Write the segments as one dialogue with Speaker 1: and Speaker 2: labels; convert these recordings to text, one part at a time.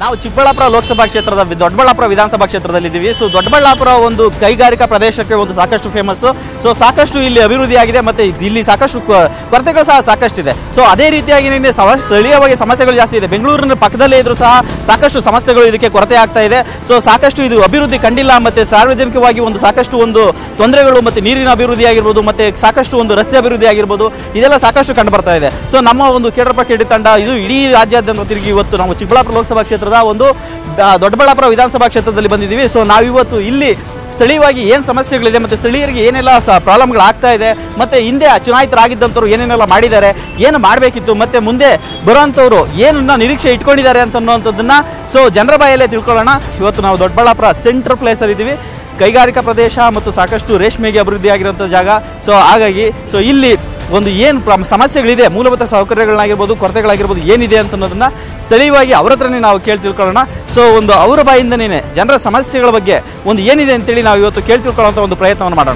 Speaker 1: ನಾವು ಚಿಕ್ಕಬಳ್ಳಾಪುರ ಲೋಕಸಭಾ ಕ್ಷೇತ್ರದ ವಿ- ದೊಡ್ಡಬಳ್ಳಾಪುರ ವಿಧಾನಸಭಾ ಕ್ಷೇತ್ರದಲ್ಲಿ ಇದ್ದೀವಿ ಸೊ ದೊಡ್ಡಬಳ್ಳಾಪುರ ಒಂದು ಕೈಗಾರಿಕಾ ಪ್ರದೇಶಕ್ಕೆ ಒಂದು ಸಾಕಷ್ಟು ಫೇಮಸ್ ಸೊ ಸಾಕಷ್ಟು ಇಲ್ಲಿ ಅಭಿವೃದ್ಧಿ ಆಗಿದೆ ಮತ್ತೆ ಇಲ್ಲಿ ಸಾಕಷ್ಟು ಕ- ಕೊರತೆಗಳು ಸಹ ಸಾಕಷ್ಟಿದೆ ಸೊ ಅದೇ ರೀತಿಯಾಗಿ ನಿನ್ನೆ ಸಮ ಸ್ಥಳೀಯವಾಗಿ ಸಮಸ್ಯೆಗಳು ಜಾಸ್ತಿ ಇದೆ ಬೆಂಗಳೂರಿನ ಪಕ್ಕದಲ್ಲೇ ಇದ್ರೂ ಸಹ ಸಾಕಷ್ಟು ಸಮಸ್ಯೆಗಳು ಇದಕ್ಕೆ ಕೊರತೆ ಆಗ್ತಾ ಇದೆ ಸೊ ಸಾಕಷ್ಟು ಇದು ಅಭಿವೃದ್ಧಿ ಕಂಡಿಲ್ಲ ಮತ್ತೆ ಸಾರ್ವಜನಿಕವಾಗಿ ಒಂದು ಸಾಕಷ್ಟು ಒಂದು ತೊಂದರೆಗಳು ಮತ್ತೆ ನೀರಿನ ಅಭಿವೃದ್ಧಿ ಆಗಿರ್ಬೋದು ಮತ್ತೆ ಸಾಕಷ್ಟು ಒಂದು ರಸ್ತೆ ಅಭಿವೃದ್ಧಿ ಆಗಿರ್ಬೋದು ಇದೆಲ್ಲ ಸಾಕಷ್ಟು ಕಂಡು ಬರ್ತಾ ಇದೆ ಸೊ ನಮ್ಮ ಒಂದು ಕೇಡರಪ್ಪ ಕೇಳಿ ತಂಡ ಇದು ಇಡೀ ರಾಜ್ಯಾದ್ಯಂತ ತಿರುಗಿ ಇವತ್ತು ನಾವು ಚಿಕ್ಕಬಳ್ಳಾಪುರ ಲೋಕಸಭಾ ಕ್ಷೇತ್ರದ ಒಂದು ಆ, ದೊಡ್ಡಬಳ್ಳಾಪುರ ವಿಧಾನಸಭಾ ಕ್ಷೇತ್ರದಲ್ಲಿ ಬಂದಿದ್ದೀವಿ ಸೊ ನಾವಿವತ್ತು ಇಲ್ಲಿ ಸ್ಥಳೀಯವಾಗಿ ಏನು ಸಮಸ್ಯೆಗಳಿದೆ ಮತ್ತು ಸ್ಥಳೀಯರಿಗೆ ಏನೆಲ್ಲ ಸ ಪ್ರಾಬ್ಲಮ್ಗಳು ಆಗ್ತಾ ಇದೆ ಮತ್ತು ಹಿಂದೆ ಚುನಾಯಿತರಾಗಿದ್ದಂಥವ್ರು ಏನೇನೆಲ್ಲ ಮಾಡಿದ್ದಾರೆ ಏನು ಮಾಡಬೇಕಿತ್ತು ಮತ್ತು ಮುಂದೆ ಬರೋವಂಥವ್ರು ಏನನ್ನ ನಿರೀಕ್ಷೆ ಇಟ್ಕೊಂಡಿದ್ದಾರೆ ಅಂತ ಅನ್ನೋವಂಥದ್ದನ್ನು ಸೊ ಜನರ ಬಾಯಲ್ಲೇ ತಿಳ್ಕೊಳ್ಳೋಣ ಇವತ್ತು ನಾವು ದೊಡ್ಡಬಳ್ಳಾಪುರ ಸೆಂಟ್ರ್ ಪ್ಲೇಸಲ್ಲಿ ಇದ್ದೀವಿ ಕೈಗಾರಿಕಾ ಪ್ರದೇಶ ಮತ್ತು ಸಾಕಷ್ಟು ರೇಷ್ಮೆಗೆ ಅಭಿವೃದ್ಧಿ ಆಗಿರೋಂಥ ಜಾಗ ಸೊ ಹಾಗಾಗಿ ಸೊ ಇಲ್ಲಿ ಒಂದು ಏನು ಪ್ರ ಸಮಸ್ಯೆಗಳಿದೆ ಮೂಲಭೂತ ಸೌಕರ್ಯಗಳನ್ನಾಗಿರ್ಬೋದು ಕೊರತೆಗಳಾಗಿರ್ಬೋದು ಏನಿದೆ ಅಂತ ಅನ್ನೋದನ್ನ ಸ್ಥಳೀಯವಾಗಿ ಅವ್ರ ಹತ್ರನೇ ನಾವು ಕೇಳಿ ತಿಳ್ಕೊಳ್ಳೋಣ ಸೊ ಒಂದು ಅವರ ಬಾಯಿಂದನೇ ಜನರ ಸಮಸ್ಯೆಗಳ ಬಗ್ಗೆ ಒಂದು ಏನಿದೆ ಅಂತೇಳಿ ನಾವು ಇವತ್ತು ಕೇಳಿ ತಿಳ್ಕೊಳ್ಳೋಂಥ ಒಂದು ಪ್ರಯತ್ನವನ್ನು ಮಾಡೋಣ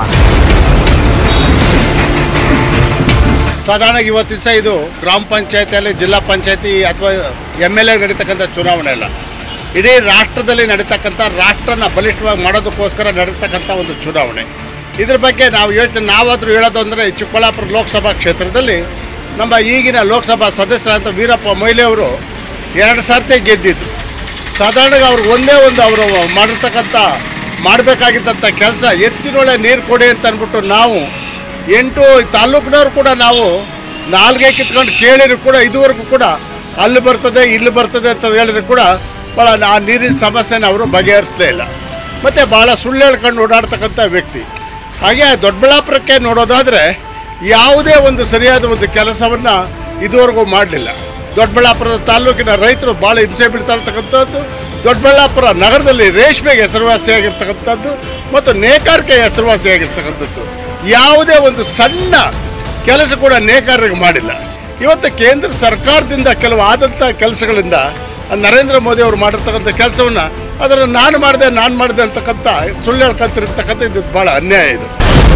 Speaker 2: ಸಾಧಾರಣ ಇವತ್ತು ದಿವಸ ಇದು ಗ್ರಾಮ ಪಂಚಾಯತಿಯಲ್ಲಿ ಜಿಲ್ಲಾ ಪಂಚಾಯತಿ ಅಥವಾ ಎಮ್ ಎಲ್ ಎ ನಡೀತಕ್ಕಂಥ ಚುನಾವಣೆ ಅಲ್ಲ ಇಡೀ ರಾಷ್ಟ್ರದಲ್ಲಿ ನಡೀತಕ್ಕಂಥ ರಾಷ್ಟ್ರನ ಬಲಿಷ್ಠವಾಗಿ ಮಾಡೋದಕ್ಕೋಸ್ಕರ ನಡೀತಕ್ಕಂಥ ಒಂದು ಚುನಾವಣೆ ಇದ್ರ ಬಗ್ಗೆ ನಾವು ಯೋಚನೆ ನಾವಾದರೂ ಹೇಳೋದು ಅಂದರೆ ಚಿಕ್ಕಬಳ್ಳಾಪುರ ಲೋಕಸಭಾ ಕ್ಷೇತ್ರದಲ್ಲಿ ನಮ್ಮ ಈಗಿನ ಲೋಕಸಭಾ ಸದಸ್ಯರಾದಂಥ ವೀರಪ್ಪ ಮೊಯ್ಲಿ ಅವರು ಎರಡು ಸರ್ತಿ ಗೆದ್ದಿದ್ದು ಸಾಧಾರಣವಾಗಿ ಅವ್ರಿಗೆ ಒಂದೇ ಒಂದು ಅವರು ಮಾಡಿರ್ತಕ್ಕಂಥ ಮಾಡಬೇಕಾಗಿದ್ದಂಥ ಕೆಲಸ ಎತ್ತಿನೊಳೆ ನೀರು ಕೊಡಿ ಅಂತ ಅಂದ್ಬಿಟ್ಟು ನಾವು ಎಂಟು ತಾಲೂಕಿನವ್ರು ಕೂಡ ನಾವು ನಾಲ್ಗೆ ಕಿತ್ಕೊಂಡು ಕೇಳಿದ್ರು ಕೂಡ ಇದುವರೆಗೂ ಕೂಡ ಅಲ್ಲಿ ಬರ್ತದೆ ಇಲ್ಲಿ ಬರ್ತದೆ ಅಂತ ಹೇಳಿದ್ರು ಕೂಡ ಭಾಳ ಆ ನೀರಿನ ಸಮಸ್ಯೆನ ಅವರು ಬಗೆಹರಿಸಲೇ ಇಲ್ಲ ಮತ್ತು ಭಾಳ ಸುಳ್ಳು ಹೇಳ್ಕೊಂಡು ಓಡಾಡ್ತಕ್ಕಂಥ ವ್ಯಕ್ತಿ ಹಾಗೆ ದೊಡ್ಡಬಳ್ಳಾಪುರಕ್ಕೆ ನೋಡೋದಾದರೆ ಯಾವುದೇ ಒಂದು ಸರಿಯಾದ ಒಂದು ಕೆಲಸವನ್ನು ಇದುವರೆಗೂ ಮಾಡಲಿಲ್ಲ ದೊಡ್ಡಬಳ್ಳಾಪುರದ ತಾಲೂಕಿನ ರೈತರು ಭಾಳ ಹಿಂಸೆ ಬೀಳ್ತಾ ಇರ್ತಕ್ಕಂಥದ್ದು ದೊಡ್ಡಬಳ್ಳಾಪುರ ನಗರದಲ್ಲಿ ರೇಷ್ಮೆಗೆ ಹೆಸರುವಾಸಿಯಾಗಿರ್ತಕ್ಕಂಥದ್ದು ಮತ್ತು ನೇಕಾರಿಕೆ ಹೆಸರುವಾಸಿಯಾಗಿರ್ತಕ್ಕಂಥದ್ದು ಯಾವುದೇ ಒಂದು ಸಣ್ಣ ಕೆಲಸ ಕೂಡ ನೇಕಾರರಿಗೆ ಮಾಡಿಲ್ಲ ಇವತ್ತು ಕೇಂದ್ರ ಸರ್ಕಾರದಿಂದ ಕೆಲವು ಆದಂಥ ಕೆಲಸಗಳಿಂದ ನರೇಂದ್ರ ಮೋದಿ ಅವರು ಮಾಡಿರ್ತಕ್ಕಂಥ ಕೆಲಸವನ್ನು ಅದನ್ನು ನಾನು ಮಾಡಿದೆ ನಾನು ಮಾಡಿದೆ ಅಂತಕ್ಕಂಥ ಸುಳ್ಳು ಹೇಳ್ಕೊಂತಿರ್ತಕ್ಕಂಥ ಇದು ಭಾಳ ಅನ್ಯಾಯ ಇದು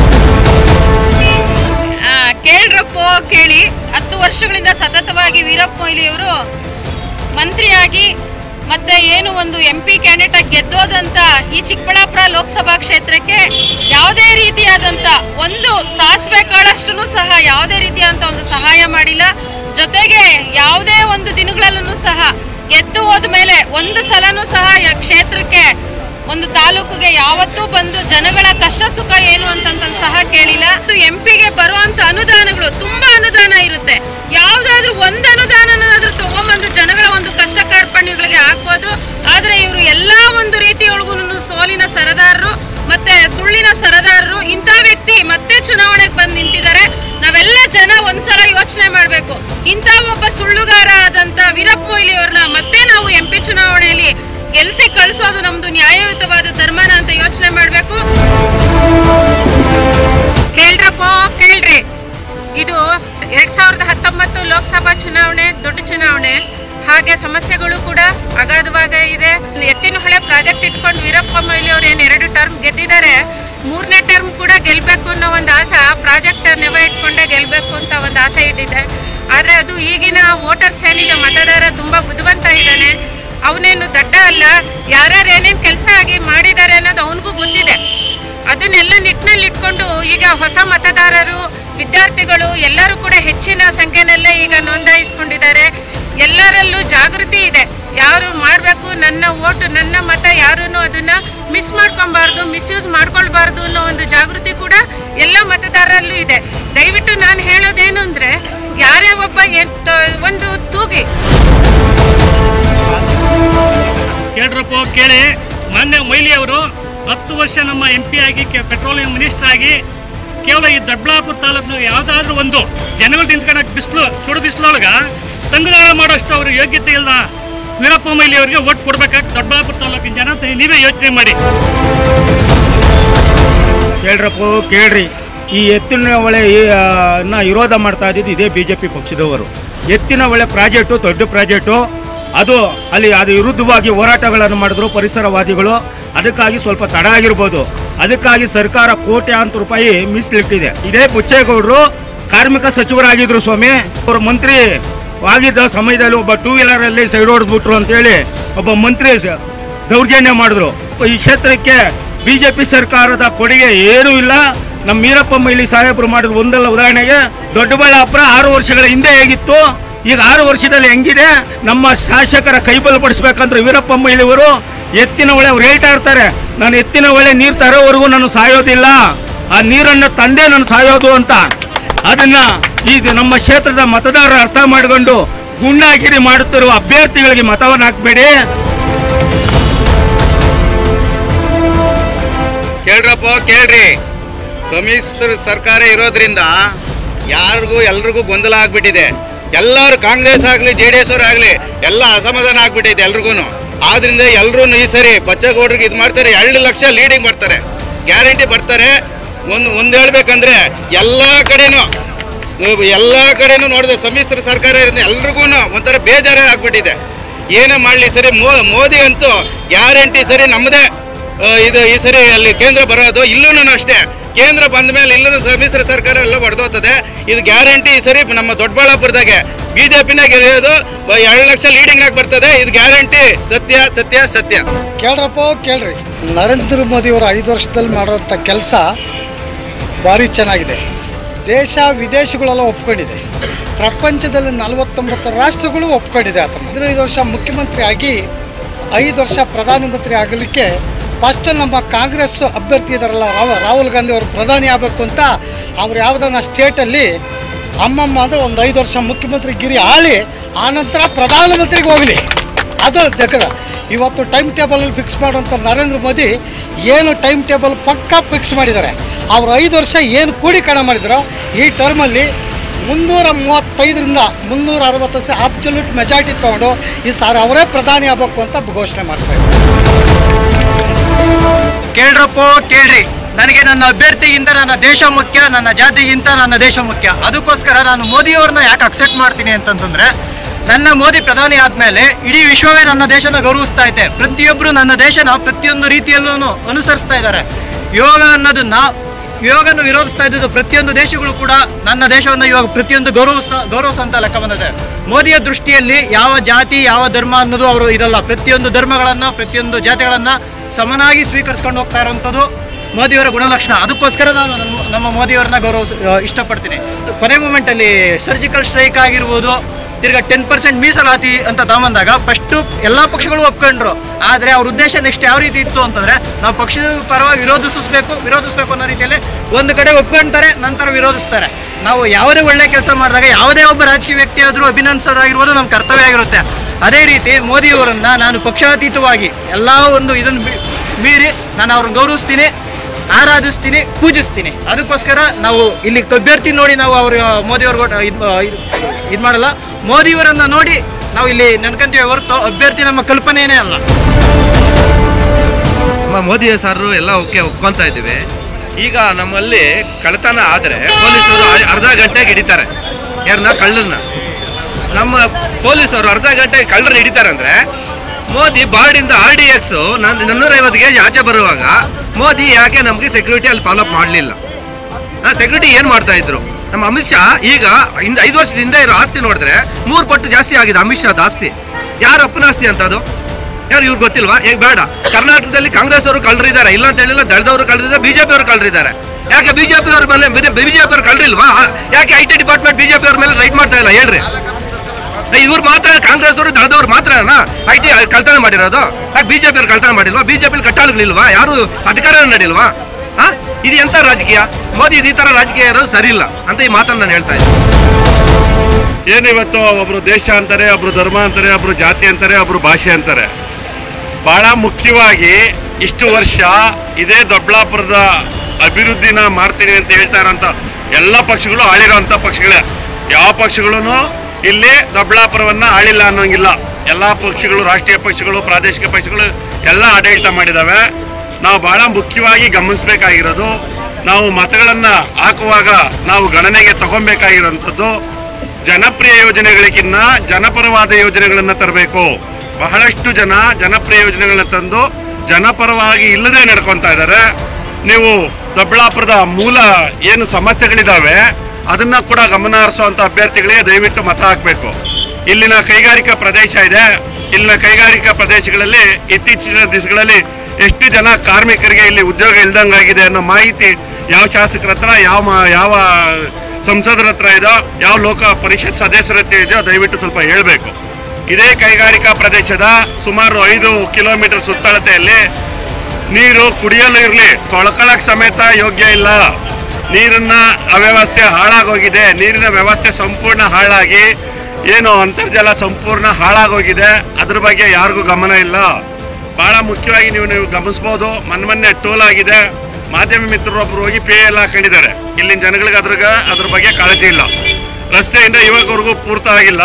Speaker 3: ಆ, ಕೇಳ್ರಪ್ಪೋ ಕೇಳಿ ಹತ್ತು ವರ್ಷಗಳಿಂದ ಸತತವಾಗಿ ವೀರಪ್ಪ ಮೊಯ್ಲಿಯವರು ಮಂತ್ರಿಯಾಗಿ ಮತ್ತೆ ಏನು ಒಂದು ಎಂ ಪಿ ಕ್ಯಾಂಡಿಡೇಟ್ ಆಗಿ ಗೆದ್ದೋದಂತ ಈ ಚಿಕ್ಕಬಳ್ಳಾಪುರ ಲೋಕಸಭಾ ಕ್ಷೇತ್ರಕ್ಕೆ ಯಾವುದೇ ರೀತಿಯಾದಂತ ಒಂದು ಸಾಸಿವೆ ಕಾಳಷ್ಟು ಸಹ ಯಾವುದೇ ರೀತಿಯಾದಂತ ಒಂದು ಸಹಾಯ ಮಾಡಿಲ್ಲ ಜೊತೆಗೆ ಯಾವುದೇ ಒಂದು ದಿನಗಳಲ್ಲೂ ಸಹ ಗೆದ್ದು ಹೋದ್ಮೇಲೆ ಒಂದು ಸಲನೂ ಸಹ ಈ ಕ್ಷೇತ್ರಕ್ಕೆ ಒಂದು ತಾಲೂಕಿಗೆ ಯಾವತ್ತೂ ಬಂದು ಜನಗಳ ಕಷ್ಟ ಸುಖ ಏನು ಅಂತಂತ ಸಹ ಕೇಳಿಲ್ಲ ಎಂ ಪಿಗೆ ಬರುವಂತ ಅನುದಾನಗಳು ತುಂಬಾ ಅನುದಾನ ಇರುತ್ತೆ ಯಾವ್ದಾದ್ರು ಒಂದು ಅನುದಾನನಾದ್ರೂ ತಗೊಂಬಂದು ಜನಗಳ ಒಂದು ಕಷ್ಟ ಕಾರ್ಪಣ್ಯಗಳಿಗೆ ಹಾಕ್ಬೋದು ಆದ್ರೆ ಇವರು ಎಲ್ಲಾ ಒಂದು ರೀತಿಯೊಳಗೂ ಸೋಲಿನ ಸರದಾರರು ಮತ್ತೆ ಸುಳ್ಳಿನ ಸರದಾರರು ಇಂಥ ವ್ಯಕ್ತಿ ಮತ್ತೆ ಚುನಾವಣೆಗೆ ಬಂದು ನಿಂತಿದ್ದಾರೆ ನಾವೆಲ್ಲ ಜನ ಒಂದ್ಸಲ ಯೋಚನೆ ಮಾಡಬೇಕು ಇಂಥ ಒಬ್ಬ ಸುಳ್ಳುಗಾರ ಆದಂತ ವೀರಪ್ಪ ಮೊಯ್ಲಿ ಅವ್ರನ್ನ ಮತ್ತೆ ನಾವು ಎಂ ಪಿ ಚುನಾವಣೆಯಲ್ಲಿ ಗೆಲ್ಸಿ ಕಳಿಸೋದು ನಮ್ದು ನ್ಯಾಯಯುತವಾದ ಧರ್ಮನ ಅಂತ ಯೋಚನೆ ಮಾಡ್ಬೇಕು ಕೇಳ್ರಪ್ಪ ಕೇಳ್ರಿ ಇದು ಎರಡ್ ಸಾವಿರದ ಹತ್ತೊಂಬತ್ತು ಲೋಕಸಭಾ ಚುನಾವಣೆ ದೊಡ್ಡ ಚುನಾವಣೆ ಹಾಗೆ ಸಮಸ್ಯೆಗಳು ಕೂಡ ಅಗಾಧವಾಗ ಇದೆ ಎತ್ತಿನ ಹೊಳೆ ಪ್ರಾಜೆಕ್ಟ್ ಇಟ್ಕೊಂಡು ವೀರಪ್ಪ ಮೊಯ್ಲಿ ಅವ್ರು ಏನು ಎರಡು ಟರ್ಮ್ ಗೆದ್ದಿದ್ದಾರೆ ಮೂರನೇ ಟರ್ಮ್ ಕೂಡ ಗೆಲ್ಬೇಕು ಅನ್ನೋ ಒಂದು ಆಸೆ ಪ್ರಾಜೆಕ್ಟ್ ನೆವ ಇಟ್ಕೊಂಡೇ ಗೆಲ್ಬೇಕು ಅಂತ ಒಂದು ಆಸೆ ಇಟ್ಟಿದೆ ಆದ್ರೆ ಅದು ಈಗಿನ ವೋಟರ್ಸ್ ಏನಿದೆ ಮತದಾರ ತುಂಬಾ ಬುದ್ಧಿವಂತ ಇದ್ದಾನೆ ಅವನೇನು ದಡ್ಡ ಅಲ್ಲ ಯಾರ್ಯಾರು ಏನೇನು ಕೆಲಸ ಆಗಿ ಮಾಡಿದ್ದಾರೆ ಅನ್ನೋದು ಅವನಿಗೂ ಗೊತ್ತಿದೆ ಅದನ್ನೆಲ್ಲ ನಿಟ್ಟಿನಲ್ಲಿ ಇಟ್ಕೊಂಡು ಈಗ ಹೊಸ ಮತದಾರರು ವಿದ್ಯಾರ್ಥಿಗಳು ಎಲ್ಲರೂ ಕೂಡ ಹೆಚ್ಚಿನ ಸಂಖ್ಯೆನಲ್ಲೇ ಈಗ ನೋಂದಾಯಿಸ್ಕೊಂಡಿದ್ದಾರೆ ಎಲ್ಲರಲ್ಲೂ ಜಾಗೃತಿ ಇದೆ ಯಾರು ಮಾಡಬೇಕು ನನ್ನ ಓಟು ನನ್ನ ಮತ ಯಾರೂ ಅದನ್ನ ಮಿಸ್ ಮಾಡ್ಕೊಬಾರ್ದು ಮಿಸ್ಯೂಸ್ ಮಾಡ್ಕೊಳ್ಬಾರ್ದು ಅನ್ನೋ ಒಂದು ಜಾಗೃತಿ ಕೂಡ ಎಲ್ಲ ಮತದಾರರಲ್ಲೂ ಇದೆ ದಯವಿಟ್ಟು ನಾನು ಹೇಳೋದೇನು ಅಂದ್ರೆ ಯಾರೇ ಒಬ್ಬ ಎನ್- ಒಂದು ತೂಗಿ
Speaker 4: ಕೇಳ್ರಪ್ಪ ಕೇಳಿ ಮಾನ್ಯ ಮೊಯ್ಲಿ ಅವರು ಹತ್ತು ವರ್ಷ ನಮ್ಮ ಎಂ ಪಿ ಆಗಿ ಕೆ- ಪೆಟ್ರೋಲಿಯಂ ಮಿನಿಸ್ಟರ್ ಆಗಿ ಕೇವಲ ಈ ದೊಡ್ಡಬಳ್ಳಾಪುರ ತಾಲೂಕು ಯಾವುದಾದ್ರೂ ಒಂದು ಜನಗಳು ನಿಂತ್ಕೊಳಕ್ ಬಿಸಿಲು ಸುಡು ಬಿಸಿಲೊಳಗ ತಂಗುದಾಳ ಮಾಡೋಷ್ಟು ಅವ್ರ ಯೋಗ್ಯತೆ ಇಲ್ಲ ವೀರಪ್ಪ ಮೊಯ್ಲಿ ಅವರಿಗೆ ಓಟ್ ಕೊಡ್ಬೇಕಾಗಿ ದೊಡ್ಡಬಳ್ಳಾಪುರ ತಾಲೂಕಿನ ಜನ ತ- ನೀವೇ ಯೋಚನೆ ಮಾಡಿ
Speaker 5: ಕೇಳ್ರಪ್ಪ ಕೇಳ್ರಿ ಈ ಎತ್ತಿನ ಹೊಳೆ ಈ, ಆ, ನ ವಿರೋಧ ಮಾಡ್ತಾ ಇದ್ದಿದ್ದು ಇದೇ ಬಿ ಜೆ ಪಿ ಪಕ್ಷದವರು ಎತ್ತಿನ ಹೊಳೆ ಪ್ರಾಜೆಕ್ಟು ದೊಡ್ಡ ಪ್ರಾಜೆಕ್ಟು ಅದು ಅಲ್ಲಿ ಅದು ವಿರುದ್ಧವಾಗಿ ಹೋರಾಟಗಳನ್ನು ಮಾಡಿದ್ರು ಪರಿಸರವಾದಿಗಳು ಅದಕ್ಕಾಗಿ ಸ್ವಲ್ಪ ತಡ ಆಗಿರ್ಬೋದು ಅದಕ್ಕಾಗಿ ಸರ್ಕಾರ ಕೋಟ್ಯಾಂತರ ರೂಪಾಯಿ ಮೀಸಲಿಟ್ಟಿದೆ ಇದೇ ಬುಚ್ಚೇಗೌಡರು ಕಾರ್ಮಿಕ ಸಚಿವರಾಗಿದ್ರು ಸ್ವಾಮಿ ಅವರು ಮಂತ್ರಿ ಆಗಿದ್ದ ಸಮಯದಲ್ಲಿ ಒಬ್ಬ ಟೂ ವೀಲರಲ್ಲಿ ಸೈಡ್ ಹೊಡೆದ್ಬಿಟ್ರು ಅಂತೇಳಿ ಒಬ್ಬ ಮಂತ್ರಿ ಸ- ದೌರ್ಜನ್ಯ ಮಾಡಿದ್ರು ಈ ಕ್ಷೇತ್ರಕ್ಕೆ ಬಿಜೆಪಿ ಸರ್ಕಾರದ ಕೊಡುಗೆ ಏನೂ ಇಲ್ಲ ನಮ್ಮ ವೀರಪ್ಪ ಮೊಯ್ಲಿ ಸಾಹೇಬರು ಮಾಡಿದ ಒಂದಲ್ಲ ಉದಾಹರಣೆಗೆ ದೊಡ್ಡಬಳ್ಳಾಪುರ ಆರು ವರ್ಷಗಳ ಹಿಂದೆ ಹೇಗಿತ್ತು ಈಗ ಆರು ವರ್ಷದಲ್ಲಿ ಹೆಂಗಿದೆ ನಮ್ಮ ಶಾಸಕರ ಕೈಬಲಪಡಿಸ್ಬೇಕಂದ್ರೆ ವೀರಪ್ಪ ಮೊಯ್ಲಿಯವರು ಎತ್ತಿನ ಹೊಳೆ ಅವ್ರು ಹೇಳ್ತಾ ಇರ್ತಾರೆ ನಾನು ಎತ್ತಿನ ಹೊಳೆ ನೀರು ತರೋವರೆಗೂ ನಾನು ಸಾಯೋದಿಲ್ಲ ಆ ನೀರನ್ನು ತಂದೆ ನಾನು ಸಾಯೋದು ಅಂತ ಅದನ್ನ ಈಗ ನಮ್ಮ ಕ್ಷೇತ್ರದ ಮತದಾರರು ಅರ್ಥ ಮಾಡಿಕೊಂಡು ಗುಂಡಾಗಿರಿ ಮಾಡುತ್ತಿರುವ ಅಭ್ಯರ್ಥಿಗಳಿಗೆ ಮತವನ್ನು ಹಾಕಬೇಡಿ
Speaker 6: ಕೇಳ್ರಪ್ಪ ಕೇಳ್ರಿ ಸಮ್ಮಿಶ್ರ ಸರ್ಕಾರ ಇರೋದ್ರಿಂದ ಯಾರಿಗೂ ಎಲ್ರಿಗೂ ಗೊಂದಲ ಆಗ್ಬಿಟ್ಟಿದೆ ಎಲ್ಲರೂ ಕಾಂಗ್ರೆಸ್ ಆಗಲಿ ಜೆ ಡಿ ಎಸ್ ಅವ್ರು ಆಗಲಿ ಎಲ್ಲ ಅಸಮಾಧಾನ ಆಗ್ಬಿಟ್ಟಿದೆ ಎಲ್ರಿಗೂ ಆದ್ರಿಂದ ಎಲ್ಲರೂ ಈ ಸರಿ ಬಚ್ಚೇಗೌಡ್ರಿಗೆ ಇದು ಮಾಡ್ತಾರೆ ಎರಡು ಲಕ್ಷ ಲೀಡಿಂಗ್ ಬರ್ತಾರೆ ಗ್ಯಾರಂಟಿ ಬರ್ತಾರೆ ಒಂದು ಒಂದು ಹೇಳ್ಬೇಕಂದ್ರೆ ಎಲ್ಲ ಕಡೆನೂ ಎಲ್ಲ ಕಡೆನೂ ನೋಡಿದೆ ಸಮ್ಮಿಶ್ರ ಸರ್ಕಾರ ಇರೋದ್ರಿಂದ ಎಲ್ರಿಗೂ ಒಂಥರ ಬೇಜಾರೇ ಆಗ್ಬಿಟ್ಟಿದೆ ಏನೇ ಮಾಡಲಿ ಸರಿ ಮೋ ಮೋದಿ ಅಂತೂ ಗ್ಯಾರಂಟಿ ಸರಿ ನಮ್ಮದೇ ಆ, ಇದು ಈ ಸರಿ ಅಲ್ಲಿ ಕೇಂದ್ರ ಬರೋದು ಇಲ್ಲೂ ಅಷ್ಟೇ ಕೇಂದ್ರ ಬಂದ ಮೇಲೆ ಇಲ್ಲೂ ಸಮ್ಮಿಶ್ರ ಸರ್ಕಾರ ಎಲ್ಲ ಹೊಡೆದೋಗ್ತದೆ ಇದು ಗ್ಯಾರಂಟಿ ಈ ಸರಿ ನಮ್ಮ ದೊಡ್ಡಬಳ್ಳಾಪುರದಾಗೆ ಬಿಜೆಪಿನ ಗೆಲ್ಲೋದು ಎರಡು ಲಕ್ಷ ಲೀಡಿಂಗ್ನಾಗ ಬರ್ತದೆ ಇದು ಗ್ಯಾರಂಟಿ ಸತ್ಯ ಸತ್ಯ ಸತ್ಯ
Speaker 7: ಕೇಳ್ರಪ್ಪ ಕೇಳ್ರಿ ನರೇಂದ್ರ ಮೋದಿಯವರು ಐದು ವರ್ಷದಲ್ಲಿ ಮಾಡುವಂಥ ಕೆಲಸ ಭಾರಿ ಚೆನ್ನಾಗಿದೆ ದೇಶ ವಿದೇಶಗಳೆಲ್ಲ ಒಪ್ಕೊಂಡಿದೆ ಪ್ರಪಂಚದಲ್ಲಿ ನಲವತ್ತೊಂಬತ್ತು ರಾಷ್ಟ್ರಗಳು ಒಪ್ಕೊಂಡಿದೆ ಆತ ಹದಿನೈದು ವರ್ಷ ಮುಖ್ಯಮಂತ್ರಿ ಆಗಿ ಐದು ವರ್ಷ ಪ್ರಧಾನಮಂತ್ರಿ ಆಗಲಿಕ್ಕೆ ಫಸ್ಟ್ ನಮ್ಮ ಕಾಂಗ್ರೆಸ್ ಅಭ್ಯರ್ಥಿ ಇದಾರಲ್ಲ ರಾವ ರಾಹುಲ್ ಗಾಂಧಿ ಅವರು ಪ್ರಧಾನಿ ಆಗಬೇಕು ಅಂತ ಅವ್ರು ಯಾವುದನ್ನ ಸ್ಟೇಟಲ್ಲಿ ಅಮ್ಮಮ್ಮ ಅಂದರೆ ಒಂದು ಐದು ವರ್ಷ ಮುಖ್ಯಮಂತ್ರಿ ಗಿರಿ ಆಳಿ ಆನಂತರ ಪ್ರಧಾನಮಂತ್ರಿಗೆ ಹೋಗಲಿ ಅದು ದಕ್ಕದ ಇವತ್ತು ಟೈಮ್ ಟೇಬಲಲ್ಲಿ ಫಿಕ್ಸ್ ಮಾಡುವಂಥ ನರೇಂದ್ರ ಮೋದಿ ಏನು ಟೈಮ್ ಟೇಬಲ್ ಪಕ್ಕಾ ಫಿಕ್ಸ್ ಮಾಡಿದ್ದಾರೆ ಅವರು ಐದು ವರ್ಷ ಏನು ಕೂಡಿಕಣ ಮಾಡಿದ್ರು ಈ ಟರ್ಮಲ್ಲಿ ಮುನ್ನೂರ ಮೂವತ್ತೈದರಿಂದ ಮುನ್ನೂರ ಅರವತ್ತು ವರ್ಷ ಅಬ್ಸಲ್ಯೂಟ್ ಮೆಜಾರಿಟಿ ತೊಗೊಂಡು ಈ ಸಾರಿ ಅವರೇ ಪ್ರಧಾನಿ ಆಗಬೇಕು ಅಂತ ಘೋಷಣೆ ಮಾಡ್ತಾ ಇದ್ದಾರೆ
Speaker 8: ಕೇಳ್ರಪ್ಪೋ ಕೇಳ್ರಿ ನನಗೆ ನನ್ನ ಅಭ್ಯರ್ಥಿಗಿಂತ ನನ್ನ ದೇಶ ಮುಖ್ಯ ನನ್ನ ಜಾತಿಗಿಂತ ನನ್ನ ದೇಶ ಮುಖ್ಯ ಅದಕ್ಕೋಸ್ಕರ ನಾನು ಮೋದಿಯವ್ರನ್ನ ಯಾಕೆ ಅಕ್ಸೆಪ್ಟ್ ಮಾಡ್ತೀನಿ ಅಂತಂತಂದ್ರೆ ನನ್ನ ಮೋದಿ ಪ್ರಧಾನಿ ಆದ್ಮೇಲೆ ಇಡೀ ವಿಶ್ವವೇ ನನ್ನ ದೇಶನ ಗೌರವಿಸ್ತಾ ಐತೆ ಪ್ರತಿಯೊಬ್ಬರು ನನ್ನ ದೇಶನ ಪ್ರತಿಯೊಂದು ರೀತಿಯಲ್ಲೂ ಅನುಸರಿಸ್ತಾ ಇದ್ದಾರೆ ಯೋಗ ಅನ್ನೋದನ್ನ ಯೋಗನ ವಿರೋಧಿಸ್ತಾ ಇದ್ದು ಪ್ರತಿಯೊಂದು ದೇಶಗಳು ಕೂಡ ನನ್ನ ದೇಶವನ್ನು ಇವಾಗ ಪ್ರತಿಯೊಂದು ಗೌರವಿಸ್ತಾ ಗೌರವಿಸಂತ ಲೆಕ್ಕ ಬಂದಿದೆ ಮೋದಿಯ ದೃಷ್ಟಿಯಲ್ಲಿ ಯಾವ ಜಾತಿ ಯಾವ ಧರ್ಮ ಅನ್ನೋದು ಅವರು ಇದಲ್ಲ ಪ್ರತಿಯೊಂದು ಧರ್ಮಗಳನ್ನ ಪ್ರತಿಯೊಂದು ಜಾತಿಗಳನ್ನ ಸಮನಾಗಿ ಸ್ವೀಕರಿಸ್ಕೊಂಡು ಹೋಗ್ತಾ ಇರುವಂಥದ್ದು ಮೋದಿಯವರ ಗುಣಲಕ್ಷಣ ಅದಕ್ಕೋಸ್ಕರ ನಾನು ನಮ್ಮ- ನಮ್ಮ ಮೋದಿಯವರನ್ನ ಗೌರವಿಸ ಆ, ಇಷ್ಟಪಡ್ತೀನಿ ಕೊನೆ ಮೂಮೆಂಟಲ್ಲಿ ಸರ್ಜಿಕಲ್ ಸ್ಟ್ರೈಕ್ ಆಗಿರ್ಬೋದು ತಿರ್ಗಾ ಟೆನ್ ಪರ್ಸೆಂಟ್ ಮೀಸಲಾತಿ ಅಂತ ತಗೊಂಬಂದಾಗ ಫಸ್ಟು ಎಲ್ಲ ಪಕ್ಷಗಳು ಒಪ್ಕೊಂಡ್ರು ಆದರೆ ಅವ್ರ ಉದ್ದೇಶ ನೆಕ್ಸ್ಟ್ ಯಾವ ರೀತಿ ಇತ್ತು ಅಂತಂದ್ರೆ ನಾವು ಪಕ್ಷದ ಪರವಾಗಿ ವಿರೋಧಿಸಬೇಕು ವಿರೋಧಿಸಬೇಕು ಅನ್ನೋ ರೀತಿಯಲ್ಲಿ ಒಂದು ಕಡೆ ಒಪ್ಕೊಂತಾರೆ ನಂತರ ವಿರೋಧಿಸ್ತಾರೆ ನಾವು ಯಾವುದೇ ಒಳ್ಳೆ ಕೆಲಸ ಮಾಡಿದಾಗ ಯಾವುದೇ ಒಬ್ಬ ರಾಜಕೀಯ ವ್ಯಕ್ತಿ ಆದರೂ ಅಭಿನಂದಿಸೋದಾಗಿರ್ಬೋದು ನಮ್ಮ ಕರ್ತವ್ಯ ಆಗಿರುತ್ತೆ ಅದೇ ರೀತಿ ಮೋದಿಯವರನ್ನ ನಾನು ಪಕ್ಷಾತೀತವಾಗಿ ಎಲ್ಲ ಒಂದು ಇದನ್ನು ಬಿ- ಮೀರಿ ನಾನು ಅವ್ರನ್ನ ಗೌರವಿಸ್ತೀನಿ ಆರಾಧಿಸ್ತೀನಿ ಪೂಜಿಸ್ತೀನಿ ಅದಕ್ಕೋಸ್ಕರ ನಾವು ಇಲ್ಲಿ ಅಭ್ಯರ್ಥಿ ನೋಡಿ ನಾವು ಅವ್ರ ಮೋದಿಯವ್ರಿಗೆ ಇದು ಮಾಡಲ್ಲ ಮೋದಿಯವರನ್ನ ನೋಡಿ ನಾವು ಇಲ್ಲಿ ನೆನ್ಕೊಂತೀವಿ ಹೊರತು ಅಭ್ಯರ್ಥಿ ನಮ್ಮ ಕಲ್ಪನೆಯೇ ಅಲ್ಲ
Speaker 9: ನಮ್ಮ ಮೋದಿ ಸಾರು ಎಲ್ಲ ಓಕೆ ಒಪ್ಕೊಂತ ಇದ್ದೀವಿ ಈಗ ನಮ್ಮಲ್ಲಿ ಕಳ್ಳತನ ಆದರೆ ಪೊಲೀಸರು ಅ- ಅರ್ಧ ಗಂಟೆಗೆ ಹಿಡಿತಾರೆ ಯಾರನ್ನ ಕಳ್ಳನ್ನ ನಮ್ಮ ಪೊಲೀಸರು ಅರ್ಧ ಗಂಟೆಗೆ ಕಳ್ಳರನ್ನ ಹಿಡಿತಾರೆ ಅಂದ್ರೆ ಮೋದಿ ಬಾರ್ಡಿಂದ ಆರ್ ಡಿ ಎಕ್ಸ್ ನಾನ್ನೂರೈವತ್ತಿಗೆ ಆಚೆ ಬರುವಾಗ ಮೋದಿ ಯಾಕೆ ನಮಗೆ ಸೆಕ್ಯೂರಿಟಿ ಅಲ್ಲಿ ಫಾಲೋ ಅಪ್ ಮಾಡಲಿಲ್ಲ ಸೆಕ್ಯೂರಿಟಿ ಏನು ಮಾಡ್ತಾ ಇದ್ರು ನಮ್ಮ ಅಮಿತ್ ಶಾ ಈಗ ಇಂದ ಐದು ವರ್ಷದ ಹಿಂದೆ ಇರೋ ಆಸ್ತಿ ನೋಡಿದ್ರೆ ಮೂರು ಪಟ್ಟು ಜಾಸ್ತಿ ಆಗಿದೆ ಅಮಿತ್ ಶಾದ ಆಸ್ತಿ ಯಾರ ಅಪ್ಪನ ಆಸ್ತಿ ಅಂತ ಅದು ಯಾರು ಇವ್ರು ಗೊತ್ತಿಲ್ವಾ ಈಗ ಬೇಡ ಕರ್ನಾಟಕದಲ್ಲಿ ಕಾಂಗ್ರೆಸ್ ಅವರು ಕಳ್ಳರಿದ್ದಾರೆ ಇಲ್ಲ ಅಂತ ಹೇಳಿಲ್ಲ ದಳದವರು ಕಳ್ಳರಿದ್ದಾರೆ ಬಿಜೆಪಿ ಅವರು ಕಳ್ಳರಿದ್ದಾರೆ ಯಾಕೆ ಬಿಜೆಪಿ ಅವ್ರ ಮೇಲೆ ಬಿಜೆಪಿ ಅವ್ರು ಕಳ್ಳರಿಲ್ವಾ ಯಾಕೆ ಐ ಟಿ ಡಿಪಾರ್ಟ್ಮೆಂಟ್ ಬಿಜೆಪಿ ಅವ್ರ ಮೇಲೆ ರೈಟ್ ಮಾಡ್ತಾ ಇಲ್ಲ ಹೇಳ್ರಿ ಇವ್ರು ಮಾತ್ರ ಕಾಂಗ್ರೆಸ್ ಅವರು ದಳದವ್ರು ಮಾತ್ರನಾ ಐ ಟಿ ಕಳ್ತನ ಮಾಡಿರೋದು ಯಾಕೆ ಬಿಜೆಪಿ ಅವ್ರು ಕಳ್ತನ ಮಾಡಿಲ್ವಾ ಬಿಜೆಪಿ ಕಟ್ಟಾಳುಗಳಿಲ್ವಾ ಯಾರು ಅಧಿಕಾರ ನಡಿಲ್ವಾ ಹಾ ಇದು ಎಂತ ರಾಜಕೀಯ ಮೋದಿ ಇದು ಈ ತರ ರಾಜಕೀಯ ಇರೋದು ಸರಿ ಇಲ್ಲ ಅಂತ ಈ ಮಾತನ್ನ ನಾನು ಹೇಳ್ತಾ ಇದ್ದೀನಿ
Speaker 2: ಏನಿವತ್ತು ಒಬ್ರು ದೇಶ ಅಂತಾರೆ ಒಬ್ರು ಧರ್ಮ ಅಂತಾರೆ ಒಬ್ರು ಜಾತಿ ಅಂತಾರೆ ಒಬ್ರು ಭಾಷೆ ಅಂತಾರೆ ಬಹಳ ಮುಖ್ಯವಾಗಿ ಇಷ್ಟು ವರ್ಷ ಇದೇ ದೊಡ್ಡಬಳ್ಳಾಪುರದ ಅಭಿವೃದ್ಧಿನ ಮಾಡ್ತೀನಿ ಅಂತ ಹೇಳ್ತಾ ಇರೋಂಥ ಎಲ್ಲ ಪಕ್ಷಗಳು ಆಳಿರೋಂಥ ಪಕ್ಷಗಳೇ ಯಾವ ಪಕ್ಷಗಳೂ ಇಲ್ಲಿ ದೊಡ್ಡಬಳ್ಳಾಪುರವನ್ನ ಆಳಿಲ್ಲ ಅನ್ನೋಂಗಿಲ್ಲ ಎಲ್ಲ ಪಕ್ಷಗಳು ರಾಷ್ಟ್ರೀಯ ಪಕ್ಷಗಳು ಪ್ರಾದೇಶಿಕ ಪಕ್ಷಗಳು ಎಲ್ಲ ಆಡಳಿತ ಮಾಡಿದಾವೆ ನಾವು ಬಹಳ ಮುಖ್ಯವಾಗಿ ಗಮನಿಸಬೇಕಾಗಿರೋದು ನಾವು ಮತಗಳನ್ನ ಹಾಕುವಾಗ ನಾವು ಗಣನೆಗೆ ತಗೊಬೇಕಾಗಿರೋಂಥದ್ದು ಜನಪ್ರಿಯ ಯೋಜನೆಗಳಿಗಿನ್ನ ಜನಪರವಾದ ಯೋಜನೆಗಳನ್ನ ತರಬೇಕು ಬಹಳಷ್ಟು ಜನ ಜನಪ್ರಿಯ ಯೋಜನೆಗಳನ್ನ ತಂದು ಜನಪರವಾಗಿ ಇಲ್ಲದೆ ನಡ್ಕೊಂತಾ ಇದ್ದಾರೆ ನೀವು ದೊಡ್ಡಬಳ್ಳಾಪುರದ ಮೂಲ ಏನು ಸಮಸ್ಯೆಗಳಿದಾವೆ ಅದನ್ನ ಕೂಡ ಗಮನ ಹರಿಸುವಂತ ಅಭ್ಯರ್ಥಿಗಳಿಗೆ ದಯವಿಟ್ಟು ಮತ ಹಾಕಬೇಕು
Speaker 10: ಇಲ್ಲಿನ ಕೈಗಾರಿಕಾ ಪ್ರದೇಶ ಇದೆ ಇಲ್ಲಿನ ಕೈಗಾರಿಕಾ ಪ್ರದೇಶಗಳಲ್ಲಿ ಇತ್ತೀಚಿನ ದಿವಸಗಳಲ್ಲಿ ಎಷ್ಟು ಜನ ಕಾರ್ಮಿಕರಿಗೆ ಇಲ್ಲಿ ಉದ್ಯೋಗ ಇಲ್ದಂಗಾಗಿದೆ ಅನ್ನೋ ಮಾಹಿತಿ ಯಾವ ಶಾಸಕರ ಹತ್ರ ಯಾವ ಮಾ- ಯಾವ ಸಂಸದರ ಹತ್ರ ಇದೋ ಯಾವ ಲೋಕ ಪರಿಷತ್ ಸದಸ್ಯರ ಹತ್ರ ಇದೆಯೋ ದಯವಿಟ್ಟು ಸ್ವಲ್ಪ ಹೇಳಬೇಕು ಇದೇ ಕೈಗಾರಿಕಾ ಪ್ರದೇಶದ ಸುಮಾರು ಐದು ಕಿಲೋಮೀಟರ್ ಸುತ್ತಳತೆಯಲ್ಲಿ ನೀರು ಕುಡಿಯಲು ಇರಲಿ ತೊಳ್ಕೊಳಕ್ ಸಮೇತ ಯೋಗ್ಯ ಇಲ್ಲ ನೀರನ್ನ ಅವ್ಯವಸ್ಥೆ ಹಾಳಾಗೋಗಿದೆ ನೀರಿನ ವ್ಯವಸ್ಥೆ ಸಂಪೂರ್ಣ ಹಾಳಾಗಿ ಏನು ಅಂತರ್ಜಲ ಸಂಪೂರ್ಣ ಹಾಳಾಗೋಗಿದೆ ಅದ್ರ ಬಗ್ಗೆ ಯಾರಿಗೂ ಗಮನ ಇಲ್ಲ ಬಹಳ ಮುಖ್ಯವಾಗಿ ನೀವು ನೀವು ಗಮನಿಸ್ಬೋದು ಮೊನ್ನೆ ಟೋಲ್ ಆಗಿದೆ ಮಾಧ್ಯಮ ಮಿತ್ರರೊಬ್ಬರು ಹೋಗಿ ಪೇ ಎಲ್ಲ ಹಾಕೊಂಡಿದ್ದಾರೆ ಇಲ್ಲಿನ ಜನಗಳಿಗೆ ಅದ್ರಾಗ ಅದ್ರ ಬಗ್ಗೆ ಕಾಳಜಿ ಇಲ್ಲ ರಸ್ತೆಯಿಂದ ಇವಾಗವರೆಗೂ ಪೂರ್ತ ಆಗಿಲ್ಲ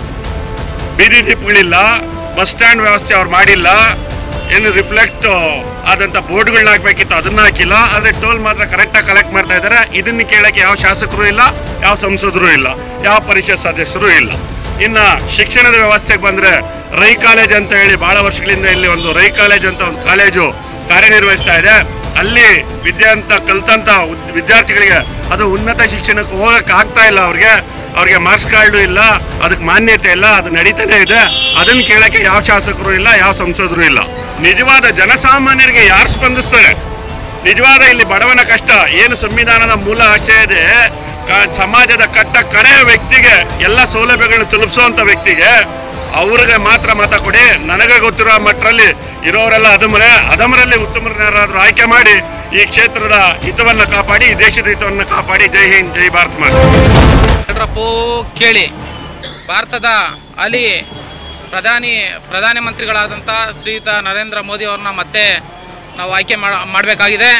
Speaker 10: ಬೀದಿ ದೀಪಗಳಿಲ್ಲ ಬಸ್ ಸ್ಟ್ಯಾಂಡ್ ವ್ಯವಸ್ಥೆ ಅವ್ರು ಮಾಡಿಲ್ಲ ಏನು ರಿಫ್ಲೆಕ್ಟ್ ಆದಂತ ಬೋರ್ಡ್ಗಳನ್ನ ಹಾಕ್ಬೇಕಿತ್ತು ಅದನ್ನ ಹಾಕಿಲ್ಲ ಆದ್ರೆ ಟೋಲ್ ಮಾತ್ರ ಕರೆಕ್ಟಾಗಿ ಕಲೆಕ್ಟ್ ಮಾಡ್ತಾ ಇದ್ದಾರೆ ಇದನ್ನ ಕೇಳಕ್ಕೆ ಯಾವ ಶಾಸಕರು ಇಲ್ಲ ಯಾವ ಸಂಸದರು ಇಲ್ಲ ಯಾವ ಪರಿಷತ್ ಸದಸ್ಯರು ಇಲ್ಲ ಇನ್ನ ಶಿಕ್ಷಣದ ವ್ಯವಸ್ಥೆಗೆ ಬಂದ್ರೆ ರೈ ಕಾಲೇಜ್ ಅಂತ ಹೇಳಿ ಬಹಳ ವರ್ಷಗಳಿಂದ ಇಲ್ಲಿ ಒಂದು ರೈ ಕಾಲೇಜ್ ಅಂತ ಒಂದು ಕಾಲೇಜು ಕಾರ್ಯನಿರ್ವಹಿಸ್ತಾ ಇದೆ ಅಲ್ಲಿ ವಿದ್ಯಾಂತ ಕಲ್ತಂತ ಉದ್- ವಿದ್ಯಾರ್ಥಿಗಳಿಗೆ ಅದು ಉನ್ನತ ಶಿಕ್ಷಣಕ್ಕೆ ಹೋಗಕ್ಕೆ ಆಗ್ತಾ ಇಲ್ಲ ಅವ್ರಿಗೆ ಅವ್ರಿಗೆ ಮಾರ್ಕ್ಸ್ ಕಾರ್ಡು ಇಲ್ಲ ಅದಕ್ಕೆ ಮಾನ್ಯತೆ ಇಲ್ಲ ಅದು ನಡೀತಾನೆ ಇದೆ ಅದನ್ನ ಕೇಳಕ್ಕೆ ಯಾವ ಶಾಸಕರು ಇಲ್ಲ ಯಾವ ಸಂಸದರು ಇಲ್ಲ ನಿಜವಾದ ಜನಸಾಮಾನ್ಯರಿಗೆ ಯಾರು ಸ್ಪಂದಿಸ್ತಾರೆ ನಿಜವಾದ ಇಲ್ಲಿ ಬಡವನ ಕಷ್ಟ ಏನು ಸಂವಿಧಾನದ ಮೂಲ ಆಶಯ ಇದೆ ಕ- ಸಮಾಜದ ಕಟ್ಟ ಕಡೆಯ ವ್ಯಕ್ತಿಗೆ ಎಲ್ಲ ಸೌಲಭ್ಯಗಳನ್ನು ತಲುಪಿಸುವಂತ ವ್ಯಕ್ತಿಗೆ ಅವ್ರಿಗೆ ಮಾತ್ರ ಮತ ಕೊಡಿ ನನಗೆ ಗೊತ್ತಿರೋ ಮಟ್ಟರಲ್ಲಿ ಇರೋರೆಲ್ಲ ಅದಮರೆ ಅದಮರಲ್ಲಿ ಉತ್ತಮರನ್ನಾರಾದ್ರೂ ಆಯ್ಕೆ ಮಾಡಿ ಈ ಕ್ಷೇತ್ರದ ಹಿತವನ್ನ ಕಾಪಾಡಿ ಈ ದೇಶದ ಹಿತವನ್ನ ಕಾಪಾಡಿ ಜೈ ಹಿಂದ್ ಜೈ ಭಾರತ್ ಮಾತೆ
Speaker 11: ಹೇಳ್ರಪ್ಪೋ ಕೇಳಿ ಭಾರತದ ಅಲ್ಲಿ ಪ್ರಧಾನಿ ಪ್ರಧಾನಿ ಮಂತ್ರಿಗಳಾದಂಥ ಶ್ರೀಯುತ ನರೇಂದ್ರ ಮೋದಿ ಅವ್ರನ್ನ ಮತ್ತೆ ನಾವು ಆಯ್ಕೆ ಮಾಡಬೇಕಾಗಿದೆ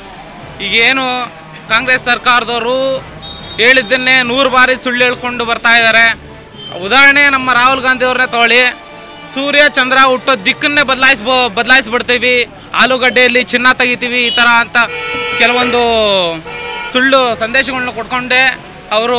Speaker 11: ಈಗೇನು ಕಾಂಗ್ರೆಸ್ ಸರ್ಕಾರದವರು ಹೇಳಿದ್ದನ್ನೇ ನೂರು ಬಾರಿ ಸುಳ್ಳು ಹೇಳ್ಕೊಂಡು ಬರ್ತಾ ಇದ್ದಾರೆ ಉದಾಹರಣೆ ನಮ್ಮ ರಾಹುಲ್ ಗಾಂಧಿ ಅವ್ರನ್ನೇ ತಗೊಳ್ಳಿ ಸೂರ್ಯ ಚಂದ್ರ ಹುಟ್ಟೋ ದಿಕ್ಕನ್ನೇ ಬದಲಾಯಿಸ್ಬೋ ಬದಲಾಯಿಸ್ಬಿಡ್ತೀವಿ ಆಲೂಗಡ್ಡೆಯಲ್ಲಿ ಚಿನ್ನ ತೆಗಿತೀವಿ ಈ ಥರ ಅಂತ ಕೆಲವೊಂದು ಸುಳ್ಳು ಸಂದೇಶಗಳನ್ನ ಕೊಟ್ಕೊಂಡೆ ಅವರು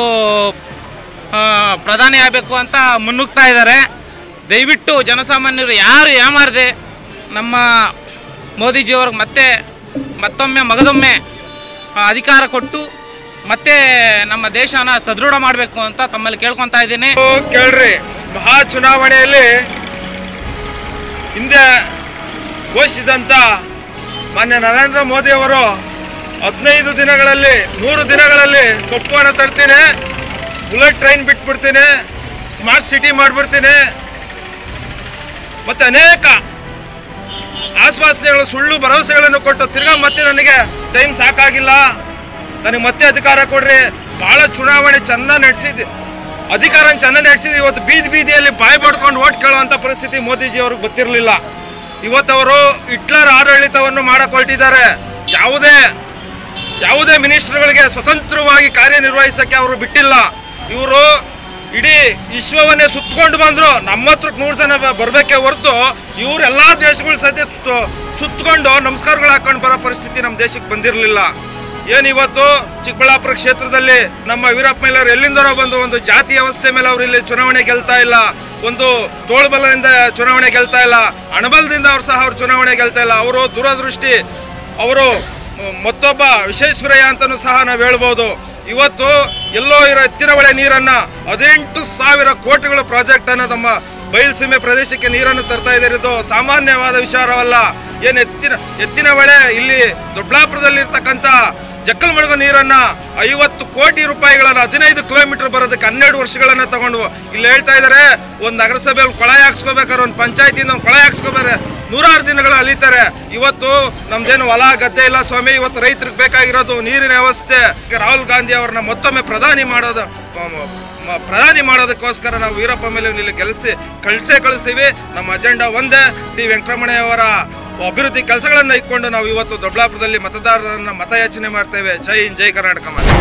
Speaker 11: ಪ್ರಧಾನಿ ಆಗಬೇಕು ಅಂತ ಮುನ್ನುಗ್ತಾ ಇದ್ದಾರೆ ದಯವಿಟ್ಟು ಜನಸಾಮಾನ್ಯರು ಯಾರು ಯಾಮಾರದೆ ನಮ್ಮ ಮೋದಿಜಿಯವ್ರಿಗೆ ಮತ್ತೆ ಮತ್ತೊಮ್ಮೆ ಮಗದೊಮ್ಮೆ ಆ, ಅಧಿಕಾರ ಕೊಟ್ಟು ಮತ್ತೆ ನಮ್ಮ ದೇಶನ ಸದೃಢ ಮಾಡಬೇಕು ಅಂತ ತಮ್ಮಲ್ಲಿ ಕೇಳ್ಕೊತಾ ಇದ್ದೀನಿ
Speaker 12: ಕೇಳ್ರಿ ಮಹಾ ಚುನಾವಣೆಯಲ್ಲಿ ಹಿಂದೆ ಘೋಷಿಸಿದಂತ ಮಾನ್ಯ ನರೇಂದ್ರ ಮೋದಿ ಅವರು ಹದಿನೈದು ದಿನಗಳಲ್ಲಿ ನೂರು ದಿನಗಳಲ್ಲಿ ಕಪ್ಪುವನ್ನ ತರ್ತೀನಿ ಬುಲೆಟ್ ಟ್ರೈನ್ ಬಿಟ್ಬಿಡ್ತೀನಿ ಸ್ಮಾರ್ಟ್ ಸಿಟಿ ಮಾಡಿಬಿಡ್ತೀನಿ ಮತ್ತೆ ಅನೇಕ ಆಶ್ವಾಸನೆಗಳು ಸುಳ್ಳು ಭರವಸೆಗಳನ್ನು ಕೊಟ್ಟು ತಿರ್ಗಾ ಮತ್ತೆ ನನಗೆ ಟೈಮ್ ಸಾಕಾಗಿಲ್ಲ ನನಗೆ ಮತ್ತೆ ಅಧಿಕಾರ ಕೊಡ್ರಿ ಬಹಳ ಚುನಾವಣೆ ಚೆನ್ನಾಗಿ ನಡೆಸಿದ್ದು ಅಧಿಕಾರ ಚೆನ್ನಾಗಿ ನಡೆಸಿದ್ದು ಇವತ್ತು ಬೀದಿ ಬೀದಿಯಲ್ಲಿ ಬಾಯಿ ಪಡ್ಕೊಂಡು ಓಟ್ ಕೇಳುವಂಥ ಪರಿಸ್ಥಿತಿ ಮೋದಿಜಿ ಅವ್ರಿಗೆ ಗೊತ್ತಿರಲಿಲ್ಲ ಇವತ್ತವರು ಹಿಟ್ಲರ್ ಆಡಳಿತವನ್ನು ಮಾಡಕ್ ಹೊರಟಿದ್ದಾರೆ ಯಾವುದೇ ಯಾವುದೇ ಮಿನಿಸ್ಟರ್ಗಳಿಗೆ ಸ್ವತಂತ್ರವಾಗಿ ಕಾರ್ಯನಿರ್ವಹಿಸಕ್ಕೆ ಅವರು ಬಿಟ್ಟಿಲ್ಲ ಇವರು ಇಡೀ ವಿಶ್ವವನ್ನೇ ಸುತ್ತಕೊಂಡು ಬಂದ್ರು ನಮ್ಮ ಹತ್ರಕ್ಕೆ ನೂರು ಜನ ಬ- ಬರ್ಬೇಕೇ ಹೊರತು ಇವ್ರು ಎಲ್ಲಾ ದೇಶಗಳ ಸದ್ಯ ತು- ಸುತ್ತಕೊಂಡು ನಮಸ್ಕಾರಗಳು ಹಾಕೊಂಡು ಬರೋ ಪರಿಸ್ಥಿತಿ ನಮ್ಮ ದೇಶಕ್ಕೆ ಬಂದಿರಲಿಲ್ಲ ಏನ್ ಇವತ್ತು ಚಿಕ್ಕಬಳ್ಳಾಪುರ ಕ್ಷೇತ್ರದಲ್ಲಿ ನಮ್ಮ ವೀರಪ್ಪ ಮೈಲರ್ ಎಲ್ಲಿಂದನೋ ಬಂದು ಒಂದು ಜಾತಿ ವ್ಯವಸ್ಥೆ ಮೇಲೆ ಅವರು ಇಲ್ಲಿ ಚುನಾವಣೆ ಗೆಲ್ತಾ ಇಲ್ಲ ಒಂದು ತೋಳ್ಬಲದಿಂದ ಚುನಾವಣೆ ಗೆಲ್ತಾ ಇಲ್ಲ ಅಣಬಲದಿಂದ ಅವ್ರು ಸಹ ಅವ್ರು ಚುನಾವಣೆ ಗೆಲ್ತಾ ಇಲ್ಲ ಅವರು ದೂರದೃಷ್ಟಿ ಅವರು ಮ- ಮತ್ತೊಬ್ಬ ವಿಶ್ವೇಶ್ವರಯ್ಯ ಅಂತಲೂ ಸಹ ನಾವು ಹೇಳ್ಬೋದು ಇವತ್ತು ಎಲ್ಲೋ ಇರೋ ಎತ್ತಿನ ಹೊಳೆ ನೀರನ್ನ ಹದಿನೆಂಟು ಸಾವಿರ ಕೋಟಿಗಳ ಪ್ರಾಜೆಕ್ಟ್ ಅನ್ನ ನಮ್ಮ ಬಯಲುಸೀಮೆ ಪ್ರದೇಶಕ್ಕೆ ನೀರನ್ನು ತರ್ತಾ ಇದ್ದಾರೆ ಇದು ಸಾಮಾನ್ಯವಾದ ವಿಚಾರವಲ್ಲ ಏನ್ ಎತ್ತಿನ ಎತ್ತಿನ ಹೊಳೆ ಇಲ್ಲಿ ದೊಡ್ಡಬಳ್ಳಾಪುರದಲ್ಲಿ ಇರ್ತಕ್ಕಂಥ ಜಕ್ಕಲ್ ಮಡಗೋ ನೀರನ್ನ ಐವತ್ತು ಕೋಟಿ ರೂಪಾಯಿಗಳನ್ನ ಹದಿನೈದು ಕಿಲೋಮೀಟರ್ ಬರೋದಕ್ಕೆ ಹನ್ನೆರಡು ವರ್ಷಗಳನ್ನ ತಗೊಂಡು ಇಲ್ಲಿ ಹೇಳ್ತಾ ಇದ್ದಾರೆ ಒಂದು ನಗರಸಭೆಯಲ್ಲಿ ಕೊಳಾಯಿ ಹಾಕ್ಸ್ಕೋಬೇಕಾದ್ರೆ ಒಂದು ಪಂಚಾಯತಿಯಿಂದ ಒಂದು ಕೊಳಾಯಿ ಹಾಕ್ಸ್ಕೋಬೇಕಾರೆ ನೂರಾರು ದಿನಗಳು ಅಲಿತಾರೆ ಇವತ್ತು ನಮ್ದೇನು ಹೊಲ ಗದ್ದೆ ಇಲ್ಲ ಸ್ವಾಮಿ ಇವತ್ತು ರೈತರಿಗೆ ಬೇಕಾಗಿರೋದು ನೀರಿನ ವ್ಯವಸ್ಥೆ ರಾಹುಲ್ ಗಾಂಧಿ ಅವ್ರನ್ನ ಮತ್ತೊಮ್ಮೆ ಪ್ರಧಾನಿ ಮಾಡೋದು ಮ- ಮ- ಪ್ರಧಾನಿ ಮಾಡೋದಕ್ಕೋಸ್ಕರ ನಾವು ವೀರಪ್ಪ ಮೇಲೆ ಇಲ್ಲಿ ಗೆಲ್ಸಿ ಕಳಿಸೇ ಕಳಿಸ್ತೀವಿ ನಮ್ಮ ಅಜೆಂಡಾ ಒಂದೇ ಡಿ ವೆಂಕಟರಮಣಯ್ಯವರ ಅಭಿವೃದ್ಧಿ ಕೆಲಸಗಳನ್ನ ಇಟ್ಕೊಂಡು ನಾವು ಇವತ್ತು ದೊಡ್ಡಬಳ್ಳಾಪುರದಲ್ಲಿ ಮತದಾರರನ್ನ ಮತಯಾಚನೆ ಮಾಡ್ತೇವೆ ಜೈ ಹಿಂದ್ ಜೈ ಕರ್ನಾಟಕ ಮಾತೆ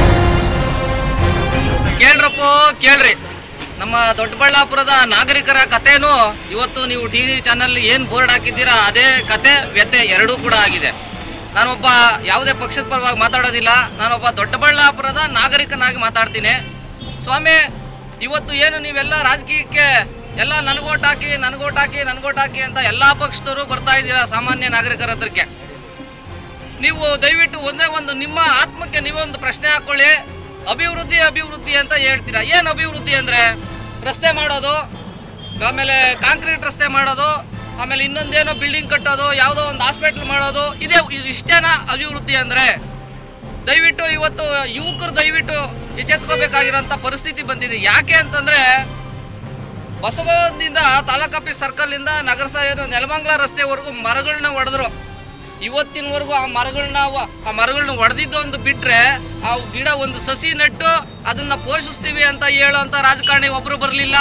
Speaker 13: ಕೇಳ್ರಪ್ಪ ಕೇಳ್ರಿ ನಮ್ಮ ದೊಡ್ಡಬಳ್ಳಾಪುರದ ನಾಗರಿಕರ ಕಥೆನೂ ಇವತ್ತು ನೀವು ಟಿ ವಿ ಚಾನಲ್ ಏನು ಬೋರ್ಡ್ ಹಾಕಿದ್ದೀರಾ ಅದೇ ಕತೆ ವ್ಯತೆ ಎರಡೂ ಕೂಡ ಆಗಿದೆ ನಾನೊಬ್ಬ ಯಾವುದೇ ಪಕ್ಷದ ಪರವಾಗಿ ಮಾತಾಡೋದಿಲ್ಲ ನಾನೊಬ್ಬ ದೊಡ್ಡಬಳ್ಳಾಪುರದ ನಾಗರಿಕನಾಗಿ ಮಾತಾಡ್ತೀನಿ ಸ್ವಾಮಿ ಇವತ್ತು ಏನು ನೀವೆಲ್ಲ ರಾಜಕೀಯಕ್ಕೆ ಎಲ್ಲ ನನಗೋಟ್ ಹಾಕಿ ನನಗೋಟ್ ಹಾಕಿ ನನಗೋಟ್ ಹಾಕಿ ಅಂತ ಎಲ್ಲ ಪಕ್ಷದವರು ಬರ್ತಾ ಇದ್ದೀರಾ ಸಾಮಾನ್ಯ ನಾಗರಿಕರ ಹತ್ರಕ್ಕೆ ನೀವು ದಯವಿಟ್ಟು ಒಂದೇ ಒಂದು ನಿಮ್ಮ ಆತ್ಮಕ್ಕೆ ನೀವೊಂದು ಪ್ರಶ್ನೆ ಹಾಕೊಳ್ಳಿ ಅಭಿವೃದ್ಧಿ ಅಭಿವೃದ್ಧಿ ಅಂತ ಹೇಳ್ತೀರಾ ಏನು ಅಭಿವೃದ್ಧಿ ಅಂದ್ರೆ ರಸ್ತೆ ಮಾಡೋದು ಆಮೇಲೆ ಕಾಂಕ್ರೀಟ್ ರಸ್ತೆ ಮಾಡೋದು ಆಮೇಲೆ ಇನ್ನೊಂದೇನೋ ಬಿಲ್ಡಿಂಗ್ ಕಟ್ಟೋದು ಯಾವುದೋ ಒಂದು ಹಾಸ್ಪಿಟ್ಲ್ ಮಾಡೋದು ಇದೇ ಇದು ಇಷ್ಟೇನಾ ಅಭಿವೃದ್ಧಿ ಅಂದರೆ ದಯವಿಟ್ಟು ಇವತ್ತು ಯುವಕರು ದಯವಿಟ್ಟು ಎಚ್ಚೆತ್ಕೋಬೇಕಾಗಿರೋಂಥ ಪರಿಸ್ಥಿತಿ ಬಂದಿದೆ ಯಾಕೆ ಅಂತಂದರೆ ಬಸವದಿಂದ ತಾಲೂಕ್ ಆಫೀಸ್ ಸರ್ಕಲಿಂದ ನಗರ ಏನು ನೆಲಮಂಗಲ ರಸ್ತೆವರೆಗೂ ಮರಗಳನ್ನ ಹೊಡೆದ್ರು ಇವತ್ತಿನವರೆಗೂ ಆ ಮರಗಳನ್ನ ವ- ಆ ಮರಗಳನ್ನ ಹೊಡೆದಿದ್ದು ಒಂದು ಬಿಟ್ರೆ ಆ ಗಿಡ ಒಂದು ಸಸಿ ನೆಟ್ಟು ಅದನ್ನ ಪೋಷಿಸ್ತೀವಿ ಅಂತ ಹೇಳೋಂಥ ರಾಜಕಾರಣಿ ಒಬ್ರು ಬರಲಿಲ್ಲ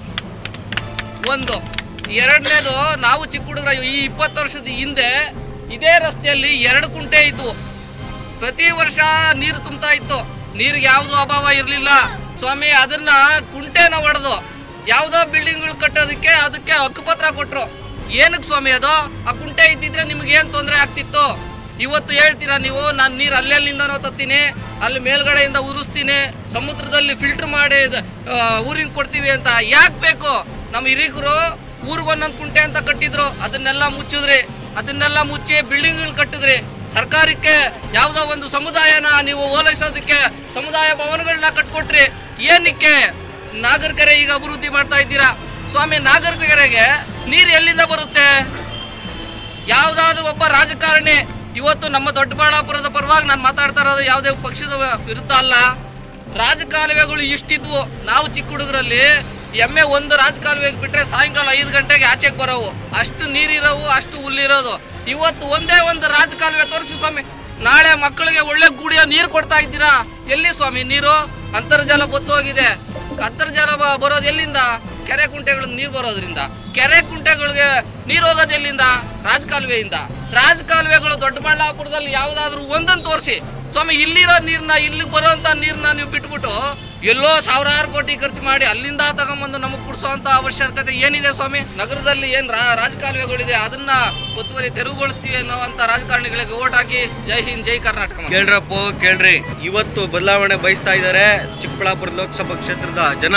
Speaker 13: ಒಂದು ಎರಡನೇದು ನಾವು ಚಿಕ್ಕ ಹುಡುಗರ ಈ ಇಪ್ಪತ್ತು ವರ್ಷದ ಹಿಂದೆ ಇದೇ ರಸ್ತೆಯಲ್ಲಿ ಎರಡು ಕುಂಟೆ ಇದ್ವು ಪ್ರತಿ ವರ್ಷ ನೀರು ತುಂಬ್ತಾ ಇತ್ತು ನೀರಿಗೆ ಯಾವುದು ಅಭಾವ ಇರಲಿಲ್ಲ ಸ್ವಾಮಿ ಅದನ್ನ ಕುಂಟೆನ ಹೊಡೆದು ಯಾವುದೋ ಬಿಲ್ಡಿಂಗ್ಗಳು ಕಟ್ಟೋದಕ್ಕೆ ಅದಕ್ಕೆ ಹಕ್ಕುಪತ್ರ ಕೊಟ್ರು ಏನಕ್ಕೆ ಸ್ವಾಮಿ ಅದು ಆ ಕುಂಟೆ ಇದ್ದಿದ್ರೆ ನಿಮ್ಗೆ ಏನು ತೊಂದರೆ ಆಗ್ತಿತ್ತು ಇವತ್ತು ಹೇಳ್ತೀರಾ ನೀವು ನಾನು ನೀರು ಅಲ್ಲೆಲ್ಲಿಂದನೋ ತತ್ತೀನಿ ಅಲ್ಲಿ ಮೇಲ್ಗಡೆಯಿಂದ ಉರಿಸ್ತೀನಿ ಸಮುದ್ರದಲ್ಲಿ ಫಿಲ್ಟರ್ ಮಾಡಿ ಊರಿಗೆ ಕೊಡ್ತೀವಿ ಅಂತ ಯಾಕೆ ಬೇಕು ನಮ್ಮ ಹಿರಿಕರು ಊರಿಗೊಂದೊಂದು ಕುಂಟೆ ಅಂತ ಕಟ್ಟಿದ್ರು ಅದನ್ನೆಲ್ಲ ಮುಚ್ಚಿದ್ರಿ ಅದನ್ನೆಲ್ಲ ಮುಚ್ಚಿ ಬಿಲ್ಡಿಂಗ್ಗಳು ಕಟ್ಟಿದ್ರಿ ಸರ್ಕಾರಕ್ಕೆ ಯಾವುದೋ ಒಂದು ಸಮುದಾಯನ ನೀವು ಓಲೈಸೋದಕ್ಕೆ ಸಮುದಾಯ ಭವನಗಳನ್ನ ಕಟ್ಕೊಟ್ರಿ ಏನಕ್ಕೆ ನಾಗರಿಕರೇ ಈಗ ಅಭಿವೃದ್ಧಿ ಮಾಡ್ತಾ ಇದ್ದೀರಾ ಸ್ವಾಮಿ ನಾಗರಿಕರಿಗೆ ನೀರು ಎಲ್ಲಿಂದ ಬರುತ್ತೆ ಯಾವುದಾದ್ರೂ ಒಬ್ಬ ರಾಜಕಾರಣಿ ಇವತ್ತು ನಮ್ಮ ದೊಡ್ಡಬಳ್ಳಾಪುರದ ಪರವಾಗಿ ನಾನು ಮಾತಾಡ್ತಾ ಇರೋದು ಯಾವುದೇ ಪಕ್ಷದ ವಿರುದ್ಧ ಅಲ್ಲ ರಾಜಕಾಲುವೆಗಳು ಇಷ್ಟಿದ್ವು ನಾವು ಚಿಕ್ಕ ಹುಡುಗರಲ್ಲಿ ಎಮ್ಮೆ ಒಂದು ರಾಜಕಾಲುವೆಗೆ ಬಿಟ್ರೆ ಸಾಯಂಕಾಲ ಐದು ಗಂಟೆಗೆ ಆಚೆಗೆ ಬರೋವು ಅಷ್ಟು ನೀರಿರೋವು ಅಷ್ಟು ಹುಲ್ಲಿರೋದು ಇವತ್ತು ಒಂದೇ ಒಂದು ರಾಜಕಾಲುವೆ ತೋರಿಸಿ ಸ್ವಾಮಿ ನಾಳೆ ಮಕ್ಕಳಿಗೆ ಒಳ್ಳೆ ಕುಡಿಯೋ ನೀರು ಕೊಡ್ತಾ ಇದ್ದೀರಾ ಎಲ್ಲಿ ಸ್ವಾಮಿ ನೀರು ಅಂತರ್ಜಲ ಬತ್ತೋಗಿದೆ ಅಂತರ್ಜಲ ಬ- ಬರೋದು ಎಲ್ಲಿಂದ ಕೆರೆ ಕುಂಟೆಗಳು ನೀರು ಬರೋದ್ರಿಂದ ಕೆರೆ ಕುಂಟೆಗಳಿಗೆ ನೀರು ಹೋಗೋದು ಎಲ್ಲಿಂದ ರಾಜಕಾಲುವೆಯಿಂದ ರಾಜಕಾಲುವೆಗಳು ದೊಡ್ಡಬಳ್ಳಾಪುರದಲ್ಲಿ ಯಾವುದಾದ್ರೂ ಒಂದನ್ನು ತೋರಿಸಿ ಸ್ವಾಮಿ ಇಲ್ಲಿರೋ ನೀರನ್ನ ಇಲ್ಲಿಗೆ ಬರೋಂಥ ನೀರನ್ನ ನೀವು ಬಿಟ್ಬಿಟ್ಟು ಎಲ್ಲೋ ಸಾವಿರಾರು ಕೋಟಿ ಖರ್ಚು ಮಾಡಿ ಅಲ್ಲಿಂದ ತಗೊಂಬಂದು ನಮಗೆ ಕುಡಿಸೋಂಥ ಅವಶ್ಯಕತೆ ಏನಿದೆ ಸ್ವಾಮಿ ನಗರದಲ್ಲಿ ಏನು ರಾಜಕಾಲುವೆಗಳಿದೆ ಅದನ್ನ ಒತ್ತುವರಿ ತೆರವುಗೊಳಿಸ್ತೀವಿ ಅನ್ನೋ ಅಂತ ರಾಜಕಾರಣಿಗಳಿಗೆ ಓಟ್ ಹಾಕಿ ಜೈ ಹಿಂದ್ ಜೈ ಕರ್ನಾಟಕ ಮಾಡಿ.
Speaker 9: ಕೇಳ್ರಪ್ಪ ಕೇಳ್ರಿ ಇವತ್ತು ಬದಲಾವಣೆ ಬಯಸ್ತಾ ಇದ್ದಾರೆ ಚಿಕ್ಕಬಳ್ಳಾಪುರ ಲೋಕಸಭಾ ಕ್ಷೇತ್ರದ ಜನ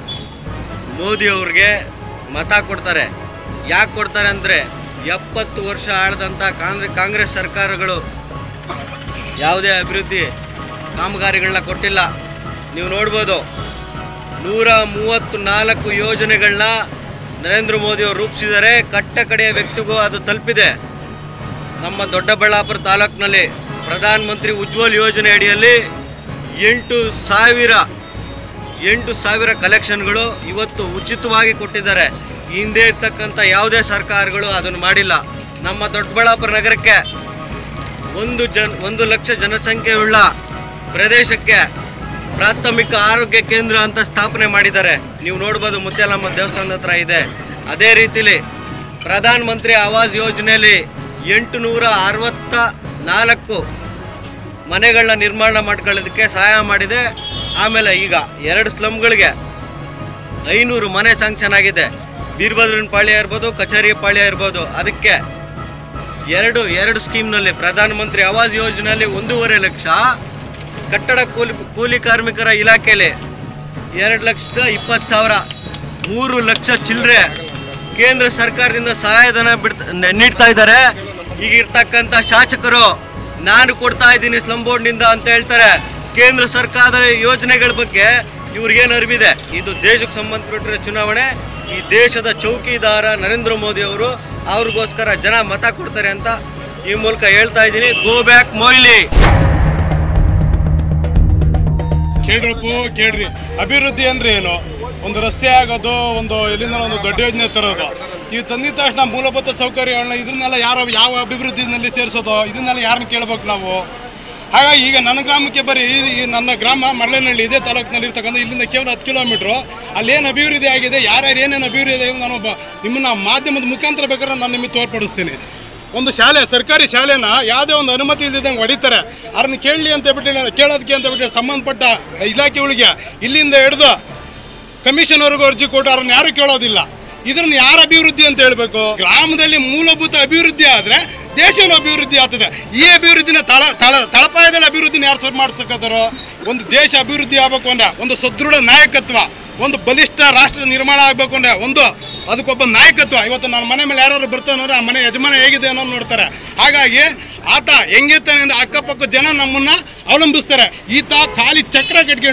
Speaker 9: ಮೋದಿ ಅವ್ರಿಗೆ ಮತ ಕೊಡ್ತಾರೆ ಯಾಕೆ ಕೊಡ್ತಾರೆ ಅಂದರೆ ಎಪ್ಪತ್ತು ವರ್ಷ ಆಳದಂಥ ಕಾಂಗ್ರೆಸ್ ಕಾಂಗ್ರೆಸ್ ಸರ್ಕಾರಗಳು ಯಾವುದೇ ಅಭಿವೃದ್ಧಿ ಕಾಮಗಾರಿಗಳನ್ನ ಕೊಟ್ಟಿಲ್ಲ ನೀವು ನೋಡ್ಬೋದು ನೂರ ಮೂವತ್ತು ನಾಲ್ಕು ಯೋಜನೆಗಳನ್ನ ನರೇಂದ್ರ ಮೋದಿ ಅವರು ರೂಪಿಸಿದ್ದಾರೆ ಕಟ್ಟ ಕಡೆಯ ವ್ಯಕ್ತಿಗೂ ಅದು ತಲುಪಿದೆ ನಮ್ಮ ದೊಡ್ಡಬಳ್ಳಾಪುರ ತಾಲೂಕಿನಲ್ಲಿ ಪ್ರಧಾನ ಮಂತ್ರಿ ಉಜ್ವಲ್ ಯೋಜನೆ ಅಡಿಯಲ್ಲಿ ಎಂಟು ಸಾವಿರ ಎಂಟು ಸಾವಿರ ಕಲೆಕ್ಷನ್ಗಳು ಇವತ್ತು ಉಚಿತವಾಗಿ ಕೊಟ್ಟಿದ್ದಾರೆ ಈ ಹಿಂದೆ ಇರ್ತಕ್ಕಂಥ ಯಾವುದೇ ಸರ್ಕಾರಗಳು ಅದನ್ನು ಮಾಡಿಲ್ಲ ನಮ್ಮ ದೊಡ್ಡಬಳ್ಳಾಪುರ ನಗರಕ್ಕೆ ಒಂದು ಜನ್ ಒಂದು ಲಕ್ಷ ಜನಸಂಖ್ಯೆಯುಳ್ಳ ಪ್ರದೇಶಕ್ಕೆ ಪ್ರಾಥಮಿಕ ಆರೋಗ್ಯ ಕೇಂದ್ರ ಅಂತ ಸ್ಥಾಪನೆ ಮಾಡಿದ್ದಾರೆ ನೀವು ನೋಡ್ಬೋದು ಮುತ್ಯಾಲಮ್ಮ ದೇವಸ್ಥಾನದ ಹತ್ರ ಇದೆ ಅದೇ ರೀತಿಲಿ ಪ್ರಧಾನ ಮಂತ್ರಿ ಆವಾಸ್ ಯೋಜನೆಯಲ್ಲಿ ಎಂಟು ನೂರ ಅರವತ್ತ ನಾಲ್ಕು ಮನೆಗಳನ್ನ ನಿರ್ಮಾಣ ಮಾಡ್ಕೊಳ್ಳೋದಕ್ಕೆ ಸಹಾಯ ಮಾಡಿದೆ ಆಮೇಲೆ ಈಗ ಎರಡು ಸ್ಲಮ್ಗಳಿಗೆ ಐನೂರು ಮನೆ ಸ್ಯಾಂಕ್ಷನ್ ಆಗಿದೆ ವೀರಭದ್ರನ ಪಾಳ್ಯ ಇರ್ಬೋದು ಕಚೇರಿ ಪಾಳ್ಯ ಇರ್ಬೋದು ಅದಕ್ಕೆ ಎರಡು ಎರಡು ಸ್ಕೀಮ್ನಲ್ಲಿ ಪ್ರಧಾನಮಂತ್ರಿ ಆವಾಸ್ ಯೋಜನೆಯಲ್ಲಿ ಒಂದೂವರೆ ಲಕ್ಷ ಕಟ್ಟಡ ಕೂಲಿ ಕೂಲಿ ಕಾರ್ಮಿಕರ ಇಲಾಖೆಯಲ್ಲಿ ಎರಡು ಲಕ್ಷದ ಇಪ್ಪತ್ತು ಸಾವಿರ ಮೂರು ಲಕ್ಷ ಚಿಲ್ಲರೆ ಕೇಂದ್ರ ಸರ್ಕಾರದಿಂದ ಸಹಾಯಧನ ಬಿಡ್ತಾ ನೀಡ್ತಾ ಇದ್ದಾರೆ ಈಗ ಇರ್ತಕ್ಕಂಥ ಶಾಸಕರು ನಾನು ಕೊಡ್ತಾ ಇದ್ದೀನಿ ಸ್ಲಮ್ ಬೋರ್ಡ್ನಿಂದ ಅಂತ ಹೇಳ್ತಾರೆ ಕೇಂದ್ರ ಸರ್ಕಾರದ ಯೋಜನೆಗಳ ಬಗ್ಗೆ ಇವ್ರಿಗೇನು ಅರಿವಿದೆ ಇದು ದೇಶಕ್ಕೆ ಸಂಬಂಧಪಟ್ಟಿರೋ ಚುನಾವಣೆ ಈ ದೇಶದ ಚೌಕಿದಾರ ನರೇಂದ್ರ ಮೋದಿ ಅವರು ಅವ್ರಿಗೋಸ್ಕರ ಜನ ಮತ ಕೊಡ್ತಾರೆ ಅಂತ ಈ ಮೂಲಕ ಹೇಳ್ತಾ ಇದ್ದೀನಿ ಗೋ ಬ್ಯಾಕ್ ಮೊಯ್ಲಿ
Speaker 14: ಕೇಳ್ರಪ್ಪ ಕೇಳ್ರಿ ಅಭಿವೃದ್ಧಿ ಅಂದ್ರೆ ಏನು ಒಂದು ರಸ್ತೆ ಆಗೋದು ಒಂದು ಎಲ್ಲಿಂದ ಒಂದು ದೊಡ್ಡ ಯೋಜನೆ ತರೋದು ಇವು ತಂದಿದ ತಕ್ಷಣ ಮೂಲಭೂತ ಸೌಕರ್ಯಗಳನ್ನ ಇದನ್ನೆಲ್ಲ ಯಾರು ಯಾವ ಅಭಿವೃದ್ಧಿನಲ್ಲಿ ಸೇರಿಸೋದು ಇದನ್ನೆಲ್ಲ ಯಾರನ್ನ ಕೇಳ್ಬೇಕು ನಾವು ಹಾಗಾಗಿ ಈಗ ನನ್ನ ಗ್ರಾಮಕ್ಕೆ ಬರೀ ಈ- ಈ ನನ್ನ ಗ್ರಾಮ ಮರಳನಹಳ್ಳಿ ಇದೇ ತಾಲೂಕಿನಲ್ಲಿ ಇರ್ತಕ್ಕಂಥ ಇಲ್ಲಿಂದ ಕೇವಲ ಹತ್ತು ಕಿಲೋಮೀಟ್ರು ಅಲ್ಲೇನು ಅಭಿವೃದ್ಧಿ ಆಗಿದೆ ಯಾರ್ಯಾರು ಏನೇನು ಅಭಿವೃದ್ಧಿ ಆಗಿದೆ ನಾನು ಒಬ್ಬ ನಿಮ್ಮನ್ನ ಮಾಧ್ಯಮದ ಮುಖಾಂತರ ಬೇಕಾದ್ರೆ ನಾನು ನಿಮಗೆ ತೋರ್ಪಡಿಸ್ತೀನಿ ಒಂದು ಶಾಲೆ ಸರ್ಕಾರಿ ಶಾಲೆನ ಯಾವುದೇ ಒಂದು ಅನುಮತಿ ಇಲ್ಲದಂಗೆ ಹೊಡಿತಾರೆ ಅದನ್ನ ಕೇಳಲಿ ಅಂತ ಬಿಟ್ಟು ಕೇಳೋದಕ್ಕೆ ಅಂತ ಬಿಟ್ಟು ಸಂಬಂಧಪಟ್ಟ ಇಲಾಖೆಗಳಿಗೆ ಇಲ್ಲಿಂದ ಹಿಡಿದು ಕಮಿಷನ್ವರೆಗೂ ಅರ್ಜಿ ಕೊಟ್ಟು ಅವ್ರನ್ನ ಯಾರು ಕೇಳೋದಿಲ್ಲ ಇದನ್ನ ಯಾರ ಅಭಿವೃದ್ಧಿ ಅಂತ ಹೇಳ್ಬೇಕು ಗ್ರಾಮದಲ್ಲಿ ಮೂಲಭೂತ ಅಭಿವೃದ್ಧಿ ಆದ್ರೆ ದೇಶದ ಅಭಿವೃದ್ಧಿ ಆಗ್ತದೆ ಈ ಅಭಿವೃದ್ಧಿನ ತಳ ತಳ ತಳಪಾಯದಲ್ಲಿ ಅಭಿವೃದ್ಧಿನ ಯಾರು ಸರ್ ಮಾಡ್ತಕ್ಕಂಥವ್ರು ಒಂದು ದೇಶ ಅಭಿವೃದ್ಧಿ ಆಗ್ಬೇಕು ಅಂದ್ರೆ ಒಂದು ಸದೃಢ ನಾಯಕತ್ವ ಒಂದು ಬಲಿಷ್ಠ ರಾಷ್ಟ್ರ ನಿರ್ಮಾಣ ಆಗ್ಬೇಕು ಅಂದ್ರೆ ಒಂದು ಅದಕ್ಕೊಬ್ಬ ನಾಯಕತ್ವ ಇವತ್ತು ನನ್ನ ಮನೆ ಮೇಲೆ ಯಾರು ಬರ್ತಾನಂದ್ರೆ ಆ ಮನೆ ಯಜಮಾನ ಹೇಗಿದೆ ಅನ್ನೋದು ನೋಡ್ತಾರೆ ಹಾಗಾಗಿ ಆತ ಹೆಂಗಿರ್ತಾನೆ ಅಂದ್ರೆ ಅಕ್ಕಪಕ್ಕ ಜನ ನಮ್ಮನ್ನ ಅವಲಂಬಿಸ್ತಾರೆ ಈತ ಖಾಲಿ ಚಕ್ರ ಕಟ್ಕೊಂಡು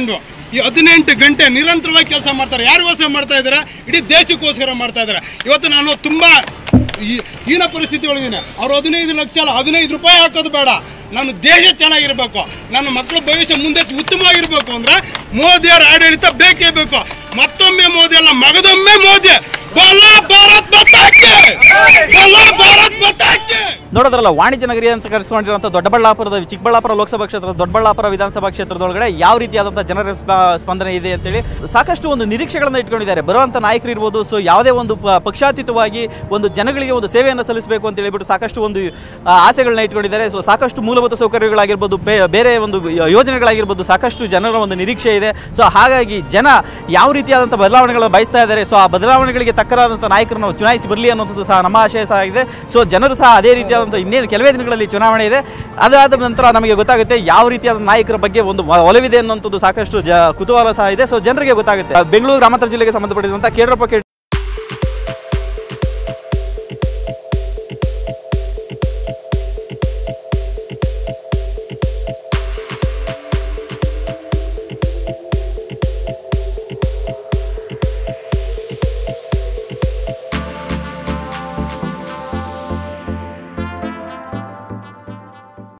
Speaker 14: ಈ ಹದಿನೆಂಟು ಗಂಟೆ ನಿರಂತರವಾಗಿ ಕೆಲಸ ಮಾಡ್ತಾರೆ ಯಾರಿಗೋಸ್ಕರ ಮಾಡ್ತಾ ಇದ್ದಾರೆ ಇಡೀ ದೇಶಕ್ಕೋಸ್ಕರ ಮಾಡ್ತಾ ಇದ್ದಾರೆ ಇವತ್ತು ನಾನು ತುಂಬ ಈ- ಹೀನ ಪರಿಸ್ಥಿತಿ ಒಳಗಿದ್ದೀನಿ ಅವ್ರು ಹದಿನೈದು ಲಕ್ಷ ಅಲ್ಲ ಹದಿನೈದು ರೂಪಾಯಿ ಹಾಕೋದು ಬೇಡ ನನ್ನ ದೇಶ ಚೆನ್ನಾಗಿರ್ಬೇಕು ನನ್ನ ಮಕ್ಕಳ ಭವಿಷ್ಯ ಮುಂದೆ ಉತ್ತಮವಾಗಿರ್ಬೇಕು ಅಂದ್ರೆ ಮೋದಿಯವರ ಆಡಳಿತ ಬೇಕೇ ಬೇಕು ಮತ್ತೊಮ್ಮೆ ಮೋದಿ ಅಲ್ಲ ಮಗದೊಮ್ಮೆ ಮೋದಿ ಬಲ ಭಾರತ್ ಬತ್ತಾಕೆ ಬಲ ಭಾರತ್ ಬತ್ತಾಕೆ
Speaker 1: ನೋಡೋದ್ರಲ್ಲ ವಾಣಿಜ್ಯ ನಗರಿ ಅಂತ ಕರೆಸ್ಕೊಂಡಿರುವಂಥ ದೊಡ್ಡಬಳ್ಳಾಪುರದ ಚಿಕ್ಕಬಳ್ಳಾಪುರ ಲೋಕಸಭಾ ಕ್ಷೇತ್ರ ದೊಡ್ಡಬಳ್ಳಾಪುರ ವಿಧಾನಸಭಾ ಕ್ಷೇತ್ರದೊಳಗಡೆ ಯಾವ ರೀತಿಯಾದಂಥ ಜನರ ಸ್ಪ- ಸ್ಪಂದನೆ ಇದೆ ಅಂತೇಳಿ ಸಾಕಷ್ಟು ಒಂದು ನಿರೀಕ್ಷೆಗಳನ್ನು ಇಟ್ಕೊಂಡಿದ್ದಾರೆ ಬರುವಂಥ ನಾಯಕರು ಇರ್ಬೋದು ಸೊ ಯಾವುದೇ ಒಂದು ಪ- ಪಕ್ಷಾತೀತವಾಗಿ ಒಂದು ಜನಗಳಿಗೆ ಒಂದು ಸೇವೆಯನ್ನು ಸಲ್ಲಿಸಬೇಕು ಅಂತ ಹೇಳಿಬಿಟ್ಟು ಸಾಕಷ್ಟು ಒಂದು ಆ, ಆಸೆಗಳನ್ನ ಇಟ್ಕೊಂಡಿದ್ದಾರೆ ಸೊ ಸಾಕಷ್ಟು ಮೂಲಭೂತ ಸೌಕರ್ಯಗಳಾಗಿರ್ಬೋದು ಬೇ- ಬೇರೆ ಒಂದು ಯೋಜನೆಗಳಾಗಿರ್ಬೋದು ಸಾಕಷ್ಟು ಜನರ ಒಂದು ನಿರೀಕ್ಷೆ ಇದೆ ಸೊ ಹಾಗಾಗಿ ಜನ ಯಾವ ರೀತಿಯಾದಂಥ ಬದಲಾವಣೆಗಳನ್ನು ಬಯಸ್ತಾ ಇದ್ದಾರೆ ಸೊ ಆ ಬದಲಾವಣೆಗಳಿಗೆ ತಕ್ಕರಾದಂಥ ನಾಯಕರನ್ನು ಚುನಾಯಿಸಿ ಬರಲಿ ಅನ್ನೋದು ಸಹ ನಮ್ಮ ಆಶಯ ಸಹ ಆಗಿದೆ ಸೊ ಜನರು ಸಹ ಅದೇ ರೀತಿಯಾದಂಥ ಇನ್ನೇನು ಕೆಲವೇ ದಿನಗಳಲ್ಲಿ ಚುನಾವಣೆ ಇದೆ ಅದಾದ ನಂತರ ನಮಗೆ ಗೊತ್ತಾಗುತ್ತೆ ಯಾವ ರೀತಿಯಾದ ನಾಯಕರ ಬಗ್ಗೆ ಒಂದು ಮ- ಒಲವಿದೆ ಅನ್ನೋಂಥದ್ದು ಸಾಕಷ್ಟು ಜ ಕುತೂಹಲ ಸಹ ಇದೆ ಸೊ ಜನರಿಗೆ ಗೊತ್ತಾಗುತ್ತೆ ಬೆಂಗಳೂರು ಗ್ರಾಮಾಂತರ ಜಿಲ್ಲೆಗೆ ಸಂಬಂಧಪಟ್ಟಿದಂಥ ಕೇಡ್ರಪ್ಪ ಕೆ